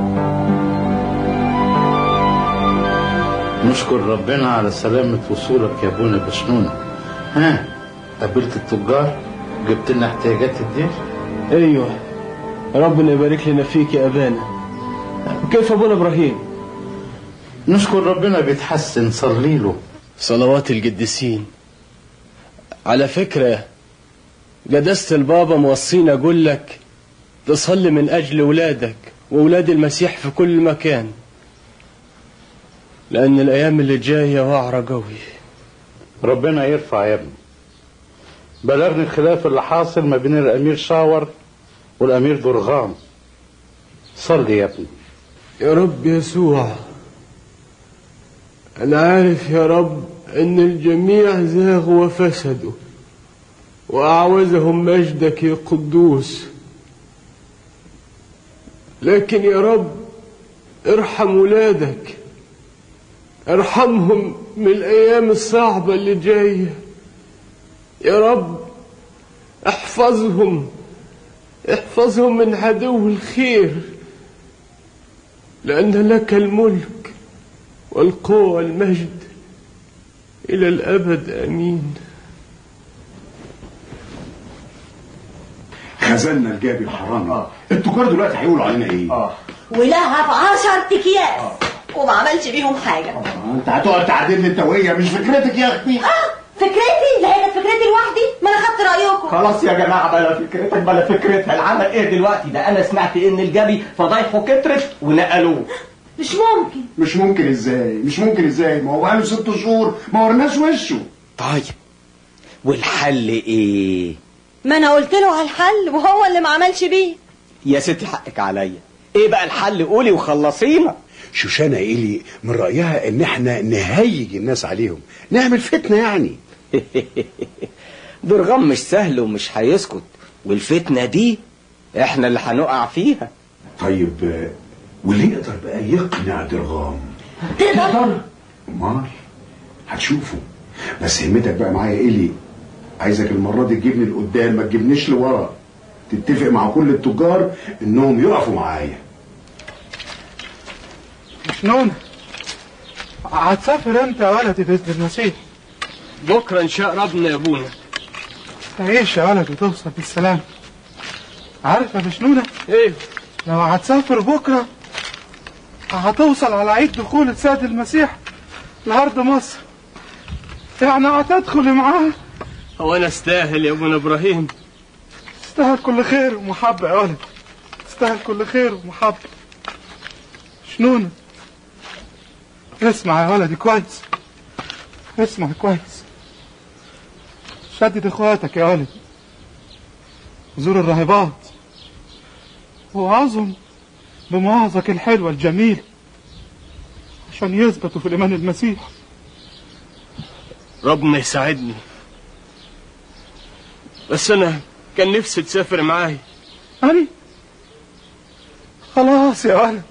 نشكر ربنا على سلامة وصولك يا ابونا بشنونة ها قابلت التجار جبت لنا احتياجات الدير أيوه ربنا يبارك لنا فيك يا أبانا كيف أبونا إبراهيم نشكر ربنا بيتحسن صلي له صلوات القديسين على فكرة قداسة البابا موصينا أقول لك تصلي من أجل ولادك وولاد المسيح في كل مكان لأن الأيام اللي جاية وعرة قوي ربنا يرفع يا ابني بلغني الخلاف اللي حاصل ما بين الامير شاور والامير درغام صلي يا ابني يا رب يسوع أنا عارف يا رب أن الجميع زاغوا وفسدوا وأعوزهم مجدك يا قدوس لكن يا رب ارحم ولادك ارحمهم من الأيام الصعبة اللي جاية يا رب احفظهم احفظهم من عدو الخير لأن لك الملك والقوة والمجد إلى الأبد آمين خزلنا الجابي الحرامي التجار دلوقتي هيقولوا علينا ايه؟ اه ولها بعشر اكياس وما عملش بيهم حاجه انت هتقعد تعدل انت وهي مش فكرتك يا اختي فكرتي لا هي كانت فكرتي لوحدي ما انا خدت رايكم خلاص يا جماعه بلا فكرتك بلا فكرتها العمل ايه دلوقتي ده انا سمعت ان الجبي فضايحه كترت ونقلوه مش ممكن مش ممكن ازاي مش ممكن ازاي ما هو بقاله ست شهور ما ورناش وشه طيب والحل ايه ما انا قلت له على الحل وهو اللي ما عملش بيه يا ستي حقك عليا ايه بقى الحل قولي وخلصينا شوشانة إلي من رأيها إن إحنا نهيج الناس عليهم نعمل فتنة يعني درغام مش سهل ومش هيسكت والفتنة دي احنا اللي هنقع فيها طيب آه، واللي يقدر بقى يقنع درغام تقدر امال هتشوفوا بس همتك بقى معايا إلي عايزك المرة دي تجيبني لقدام ما تجيبنيش لورا تتفق مع كل التجار إنهم يقفوا معايا شنون هتسافر امتى يا ولدي باذن المسيح بكره ان شاء ربنا يا ابونا تعيش يا ولد وتوصل بالسلام عارف يا بشنونة ايه لو هتسافر بكرة هتوصل على عيد دخول السيد المسيح لأرض مصر يعني هتدخل معاه هو انا استاهل يا ابونا ابراهيم تستاهل كل خير ومحبة يا ولد تستاهل كل خير ومحبة شنونة اسمع يا ولدي كويس اسمع كويس شدد اخواتك يا ولد زور الراهبات وعظم بمواعظك الحلوة الجميلة عشان يثبتوا في الإيمان المسيح ربنا يساعدني بس انا كان نفسي تسافر معايا أنا خلاص يا ولد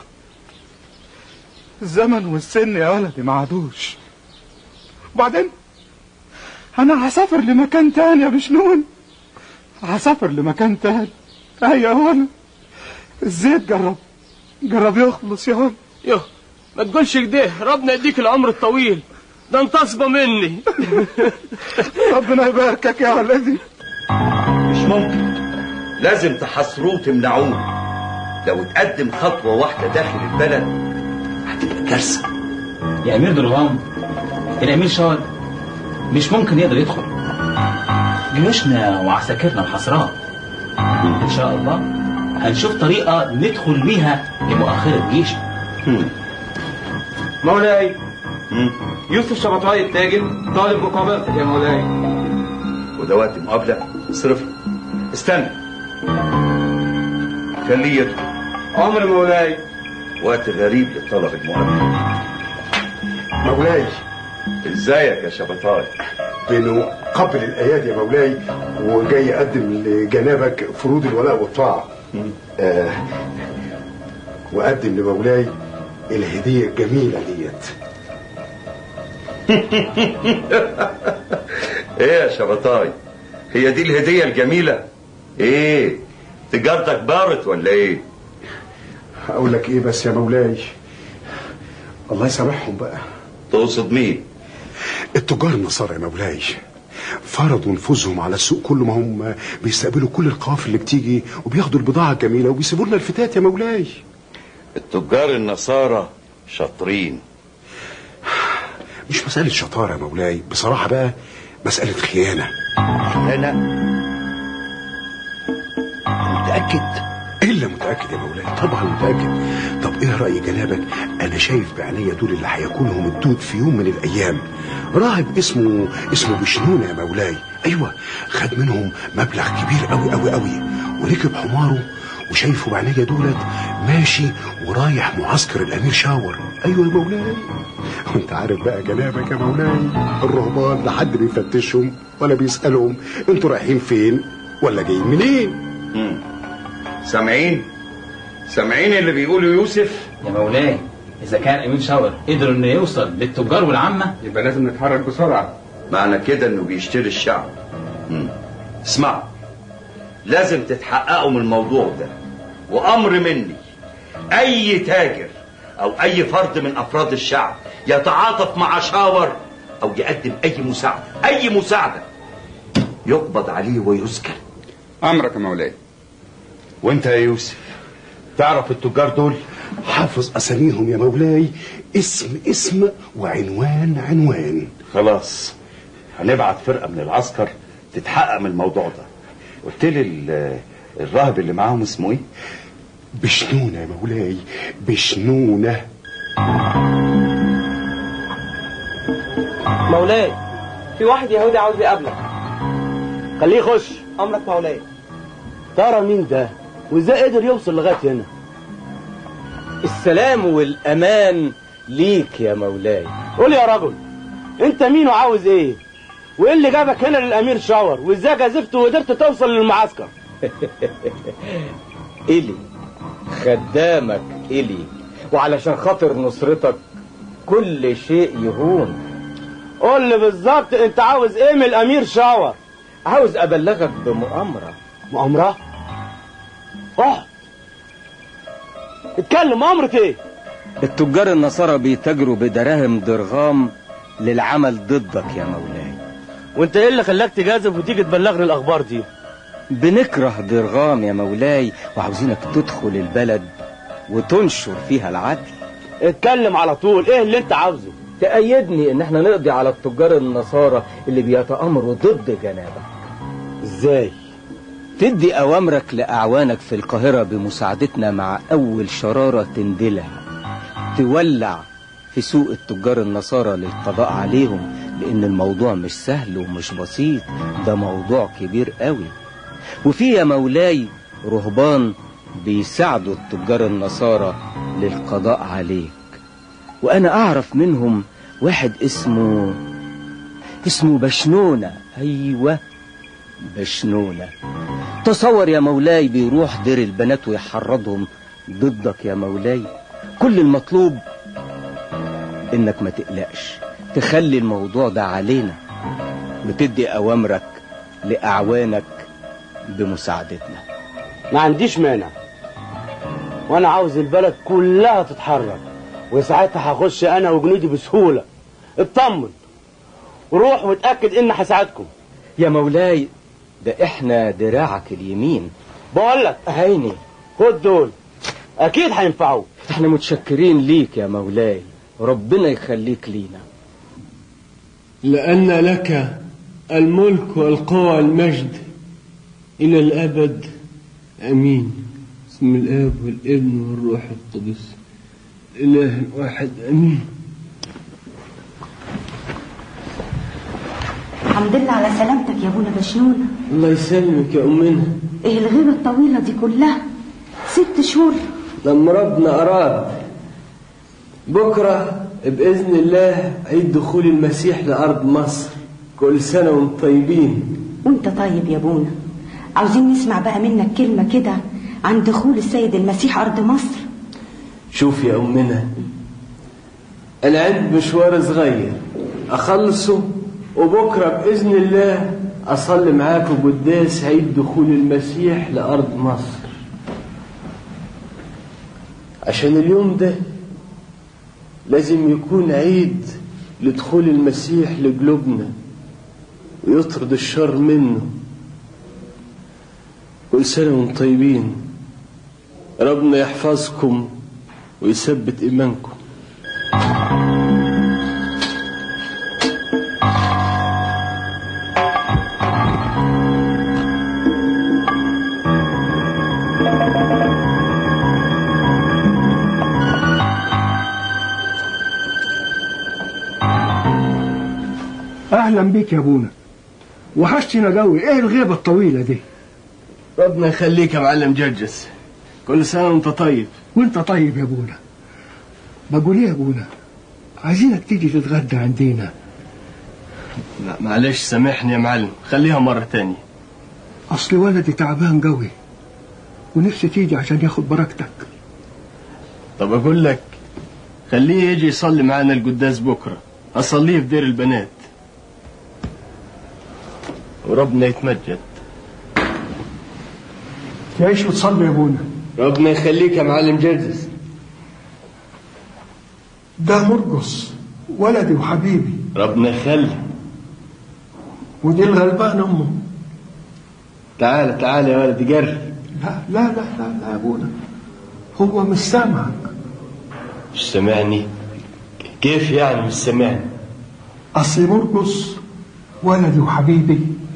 الزمن والسن يا ولدي ما عادوش وبعدين أنا هسافر لمكان تاني يا بشنون هسافر لمكان تاني أيوة يا ولد الزيت جرب جرب يخلص يا ولد يوه ما تقولش كده ربنا يديك العمر الطويل ده انت اصبى مني ربنا يباركك يا ولدي مش ممكن لازم تحصروه وتمنعوه لو اتقدم خطوة واحدة داخل البلد هتبقى كارثة يا امير درغام الامير شال مش ممكن يقدر يدخل جيوشنا وعساكرنا محاصراه ان شاء الله هنشوف طريقه ندخل بيها لمؤخره الجيش مولاي يوسف شبطاي التاجر طالب مقابلتك يا مولاي وده وقت مقابلة اصرف استنى خليه يدخل عمر مولاي وقت غريب لطلب المقابلة مولاي ازيك يا شبطاي بينه قبل الأيادي يا مولاي وجاي أقدم لجنابك فروض الولاء والطاعة آه وأقدم لمولاي الهدية الجميلة ديت ايه يا شبطاي هي دي الهدية الجميلة ايه تجارتك بارت ولا ايه أقول لك إيه بس يا مولاي الله يسامحهم بقى تقصد مين التجار النصارى يا مولاي فرضوا نفوذهم على السوق كل ما هم بيستقبلوا كل القوافل اللي بتيجي وبياخدوا البضاعة الجميلة وبيسيبوا لنا الفتات يا مولاي التجار النصارى شاطرين مش مسألة شطارة يا مولاي بصراحة بقى مسألة خيانة خيانة متأكد إلا متأكد يا مولاي طبعا متأكد طب إيه رأي جنابك أنا شايف بعينيا دول اللي هياكلهم الدود في يوم من الأيام راهب اسمه اسمه بشنونة يا مولاي أيوة خد منهم مبلغ كبير أوي أوي أوي وركب حماره وشايفه بعينيا دولت ماشي ورايح معسكر الأمير شاور أيوة يا مولاي وانت عارف بقى جنابك يا مولاي الرهبان لا حد بيفتشهم ولا بيسألهم انتوا رايحين فين ولا جايين منين مم. سامعين سامعين اللي بيقوله يوسف يا مولاي اذا كان امير شاور قدر انه يوصل للتجار والعامه يبقى لازم نتحرك بسرعة معنى كده انه بيشتري الشعب مم. اسمعوا لازم تتحققوا من الموضوع ده وامر مني اي تاجر او اي فرد من افراد الشعب يتعاطف مع شاور او يقدم اي مساعدة اي مساعدة يقبض عليه ويسكن امرك يا مولاي وانت يا يوسف تعرف التجار دول حافظ أساميهم يا مولاي اسم اسم وعنوان عنوان خلاص هنبعت فرقة من العسكر تتحقق من الموضوع ده قلت لي ال- الراهب اللي معاهم اسمه ايه؟ بشنونة يا مولاي بشنونة مولاي في واحد يهودي عاوز يقابلك خليه يخش امرك مولاي ترى مين ده وازاي قدر يوصل لغايه هنا السلام والأمان ليك يا مولاي قول يا رجل انت مين وعاوز ايه وايه اللي جابك هنا للامير شاور وازاي جازفت وقدرت توصل للمعسكر إلي خدامك إلي وعلشان خاطر نصرتك كل شيء يهون قول لي بالظبط انت عاوز ايه من الامير شاور عاوز أبلغك بمؤامرة مؤامرة اقعد اتكلم مؤامرة ايه التجار النصارى بيتاجروا بدراهم درغام للعمل ضدك يا مولاي وانت ايه اللي خلاك تجازف وتيجي تبلغني الاخبار دي بنكره درغام يا مولاي وعاوزينك تدخل البلد وتنشر فيها العدل اتكلم على طول ايه اللي انت عاوزه تأيدني ان احنا نقضي على التجار النصارى اللي بيتآمروا ضد جنابك ازاي تدي اوامرك لاعوانك في القاهرة بمساعدتنا مع اول شرارة تندلها تولع في سوق التجار النصارى للقضاء عليهم لان الموضوع مش سهل ومش بسيط ده موضوع كبير قوي وفي يا مولاي رهبان بيساعدوا التجار النصارى للقضاء عليك وانا اعرف منهم واحد اسمه اسمه بشنونة ايوه بشنونة تصور يا مولاي بيروح دير البنات ويحرضهم ضدك يا مولاي كل المطلوب انك ما تقلقش تخلي الموضوع ده علينا وتدي اوامرك لاعوانك بمساعدتنا ما عنديش مانع وانا عاوز البلد كلها تتحرك وساعتها هخش انا وجنودي بسهولة اطمن وروح وتأكد ان هساعدكم يا مولاي ده احنا دراعك اليمين بقول لك عيني خد دول اكيد هينفعوك احنا متشكرين ليك يا مولاي ربنا يخليك لينا لأن لك الملك والقوى والمجد إلى الأبد أمين بسم الآب والابن والروح القدس إله واحد أمين الحمد لله على سلامتك يا ابونا بشنونة الله يسلمك يا أمنا ايه الغيبة الطويلة دي كلها ست شهور لما ربنا أراد بكرة بإذن الله عيد دخول المسيح لأرض مصر كل سنة وانتم طيبين وانت طيب يا ابونا عاوزين نسمع بقى منك كلمة كده عن دخول السيد المسيح أرض مصر شوف يا أمنا أنا عندي مشوار صغير أخلصه وبكرة بإذن الله أصلي معاكم قداس عيد دخول المسيح لأرض مصر عشان اليوم ده لازم يكون عيد لدخول المسيح لقلوبنا ويطرد الشر منه كل سنة وانتم طيبين ربنا يحفظكم ويثبت إيمانكم اهلا بيك يا ابونا وحشتنا قوي ايه الغيبه الطويله دي ربنا يخليك يا معلم جرجس كل سنة وانت طيب وانت طيب يا ابونا بقول ايه يا ابونا عايزينك تيجي تتغدى عندنا لا معلش سامحني يا معلم خليها مرة تانية اصل ولدي تعبان قوي ونفسي تيجي عشان ياخد بركتك طب أقول لك خليه يجي يصلي معانا القداس بكرة أصليه في دير البنات وربنا يتمجد تعيش وتصلي يا ابونا ربنا يخليك يا معلم جرجس ده مرقص ولدي وحبيبي ربنا يخلي ودي الغلبانه امه تعال تعال يا ولدي قرب لا لا لا لا, لا يا ابونا هو مش سامعك مش سامعني كيف يعني مش سامعني أصل مرقص ولدي وحبيبي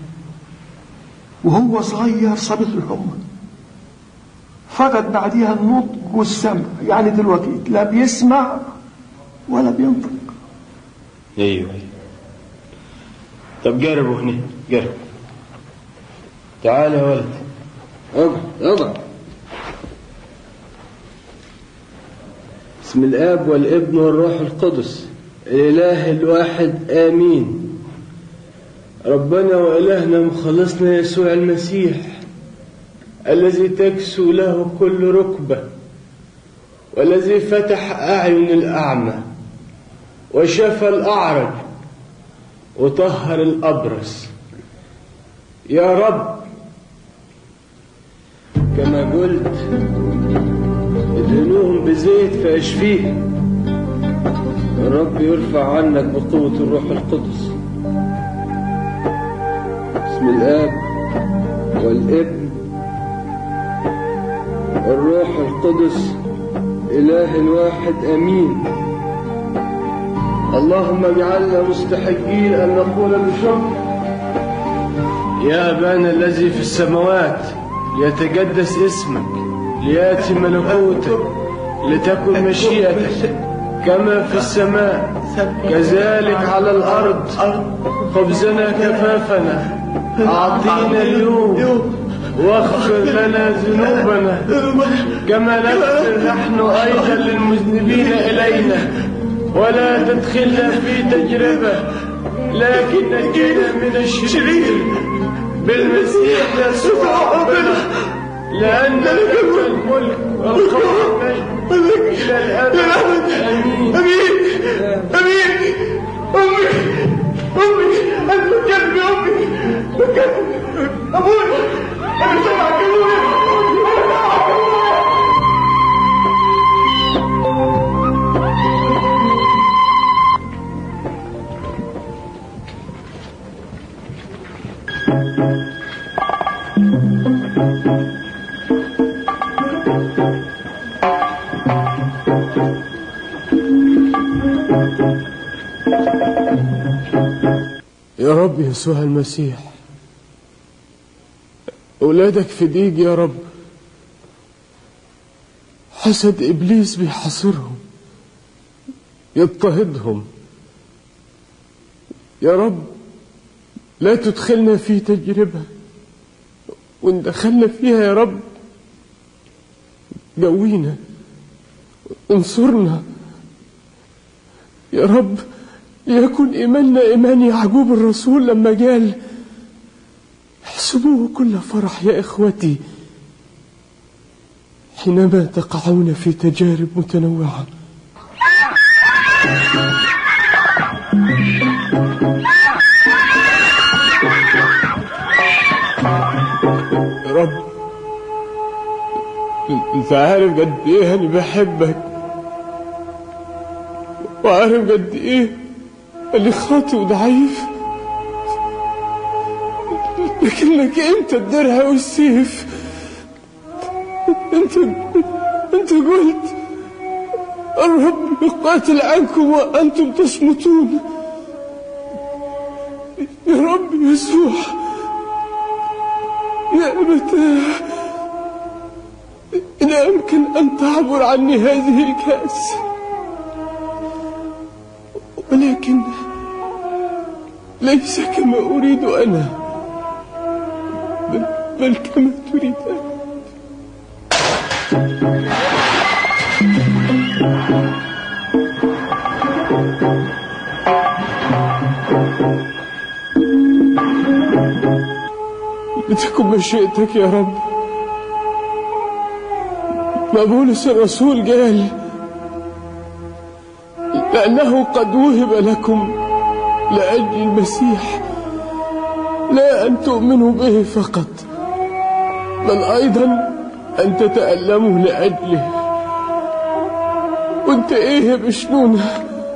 وهو صغير صابت له الحمى فقد بعديها النطق والسمع يعني دلوقتي لا بيسمع ولا بينطق ايوه ايوه طب جربوا هنا جرب تعال يا ولد اقعد اقعد بسم الاب والابن والروح القدس الاله الواحد امين ربنا والهنا مخلصنا يسوع المسيح الذي تكسو له كل ركبه والذي فتح اعين الاعمى وشفى الاعرج وطهر الابرص يا رب كما قلت ادهنوهم بزيت فاشفيهم الرب يرفع عنك بقوة الروح القدس بسم الآب والابن والروح القدس إله الواحد أمين اللهم اجعلنا مستحقين أن نقول بشكر يا أبانا الذي في السماوات ليتقدس اسمك ليأتي ملكوتك لتكن مشيئتك كما في السماء كذلك على الأرض خبزنا كفافنا أعطينا اليوم واغفر لنا ذنوبنا كما نغفر نحن أيضا للمذنبين إلينا ولا تدخلنا في تجربة لكن نجينا من الشرير بالمسيح يسوع ربنا لأن لك الملك والقوة والمجد إلى الأبد آمين أمين أمين أمي أمي أنت قلبي أمي أبوي أنا سمعك يا رب يسوع المسيح أولادك في ضيق يا رب حسد إبليس بيحاصرهم يضطهدهم يا رب لا تدخلنا في تجربة وإن دخلنا فيها يا رب قوينا انصرنا يا رب ليكن إيماننا إيمان يعقوب الرسول لما قال احسبوه كل فرح يا إخوتي حينما تقعون في تجارب متنوعة يا رب انت عارف قد ايه انا بحبك وعارف قد ايه اللي خاطئ وضعيف لكنك انت الدرع والسيف انت انت قلت الرب يقاتل عنكم وانتم تصمتون يا رب يسوع يا أبتاه إن أمكن أن تعبر عني هذه الكأس ولكن ليس كما أريد أنا بل, بل كما تريد أنت لتكن مشيئتك يا رب ما بولس الرسول قال لأنه قد وهب لكم لأجل المسيح لا أن تؤمنوا به فقط بل أيضا أن تتألموا لأجله وانت ايه يا بشنونة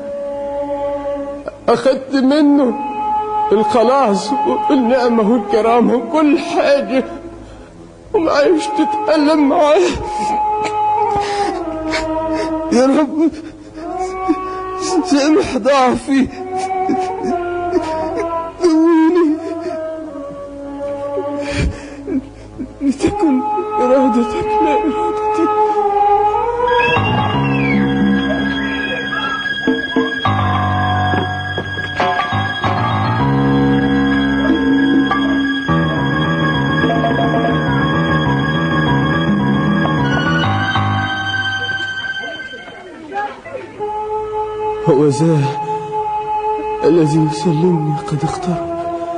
أخذت منه الخلاص والنعمة والكرامة وكل حاجة وما عايش تتألم معاه يا رب سامح ضعفي قويني لتكن إرادتك لا إرادتي هو ذا الذي يسلمني قد اقترب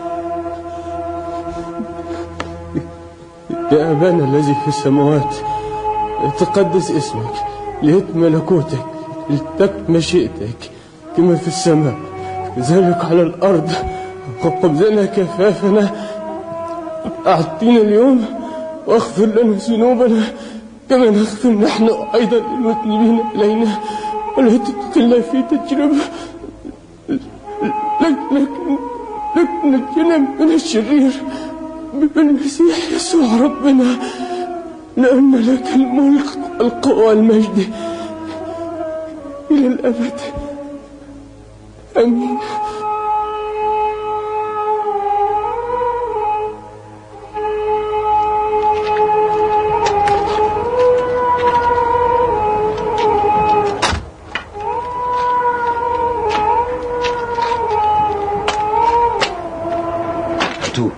يا أبانا الذي في السماوات تقدس اسمك ليت ملكوتك لتكن مشيئتك كما في السماء كذلك على الأرض خبزنا كفافنا أعطينا اليوم واغفر لنا ذنوبنا كما نغفر نحن أيضا للمذنبين إلينا ولا تدخلنا في تجربة لكن لكن نجنا من الشرير بالمسيح يسوع ربنا لأن لك الملك القوة والمجد إلى الأبد آمين هاتوه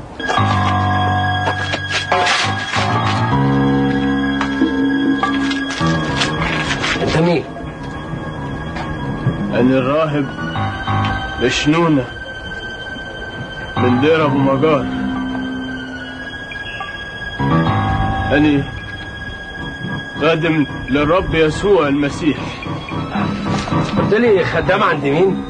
انت مين؟ أنا الراهب بشنونة من دير أبو مجار أنا خادم للرب يسوع المسيح قلت لي خدام عند مين؟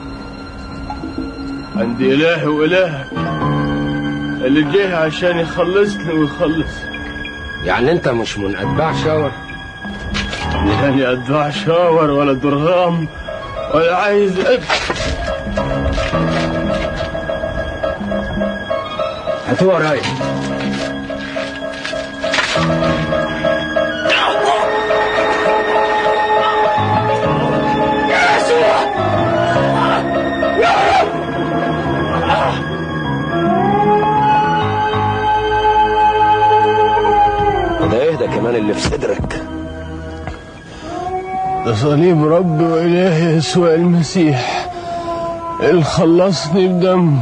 عند إلهي وإلهك اللي جه عشان يخلصني ويخلص يعني انت مش من اتباع شاور يعني أتباع شاور ولا درغام ولا عايز أب هاتوه ورايا يا يسوع يا رب وده اهدى كمان اللي في صدرك ده صليب ربي وإلهي يسوع المسيح اللي خلصني بدمه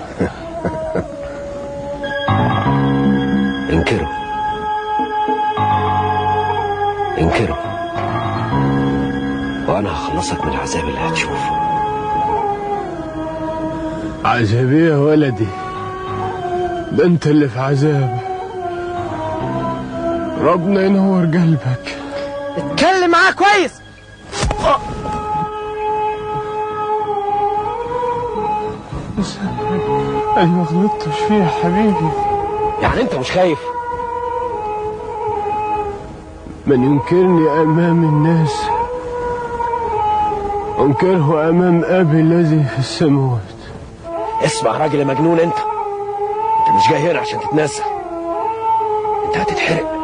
انكره انكره وانا هخلصك من العذاب اللي هتشوفه عذاب إيه يا ولدي ده انت اللي في عذاب ربنا ينور قلبك اتكلم معاه كويس بس انا ما غلطتش فيها يا حبيبي يعني انت مش خايف من ينكرني امام الناس انكره امام ابي الذي في السماوات اسمع راجل يا مجنون انت انت مش جاي هنا عشان تتناسى انت هتتحرق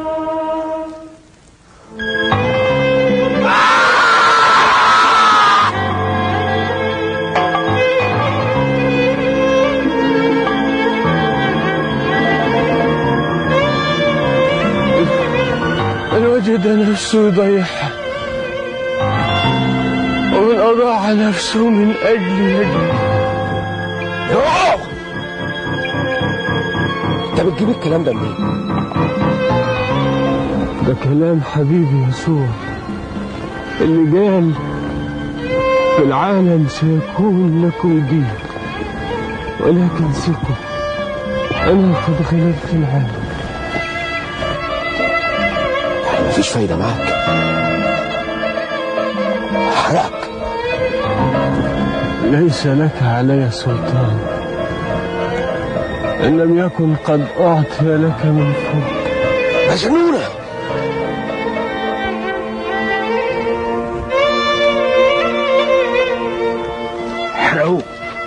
من وجد نفسه يضيعها ومن أضاع نفسه من أجل يجد انت بتجيب الكلام ده منين ده كلام حبيبي يسوع اللي قال في العالم سيكون لكم ضيق ولكن ثقوا أنا قد غلبت العالم يعني مفيش فايدة معاك حرقك ليس لك علي سلطان إن لم يكن قد أعطي لك من فوق مجنونة احرقوه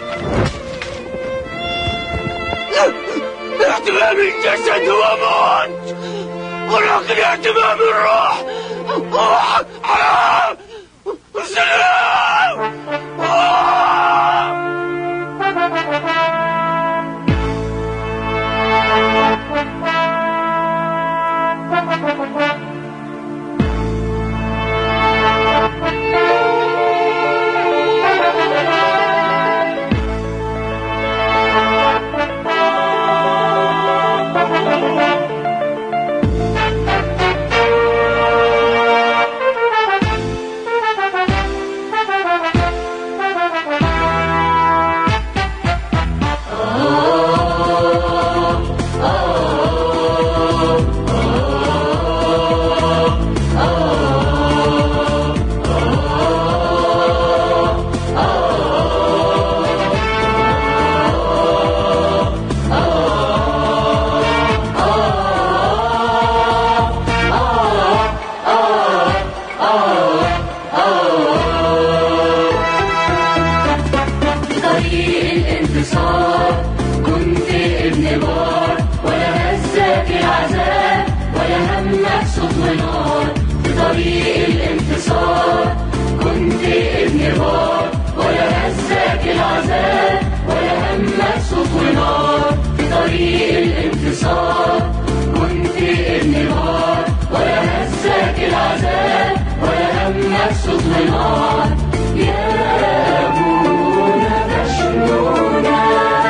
اهتمام الجسد هو موت ولكن اهتمام الروح هو حياة طريق الانتصار كنت ابن بار ولا هزك العذاب ولا همك صوت ونار في طريق الانتصار كنت ابن بار ولا هزك العذاب ولا همك صوت ونار في طريق الانتصار كنت ابن بار ولا هزك العذاب ولا همك صوت ونار يا أبونا مجنونة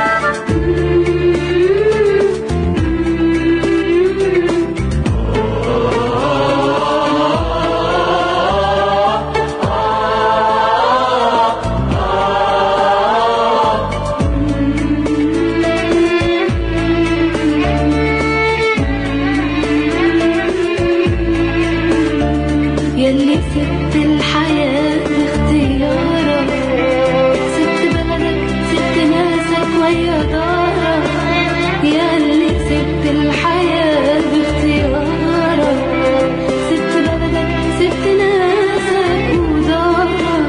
يلي سبت الحياة باختيارك سبت بلدك سبت ناسك ويا دارك يلي سبت الحياة باختيارك سبت بلدك سبت ناسك ودارك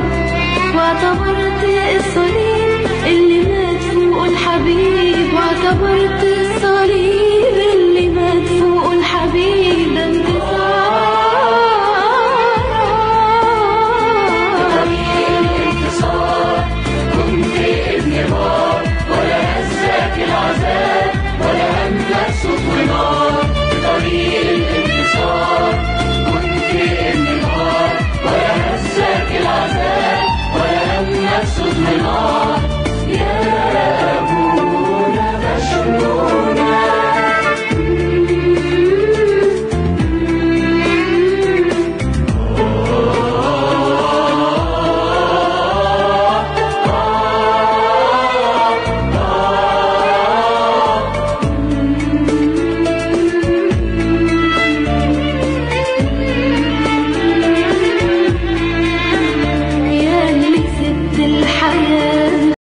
واعتبرت الصليب اللي مات فوق الحبيب واعتبرت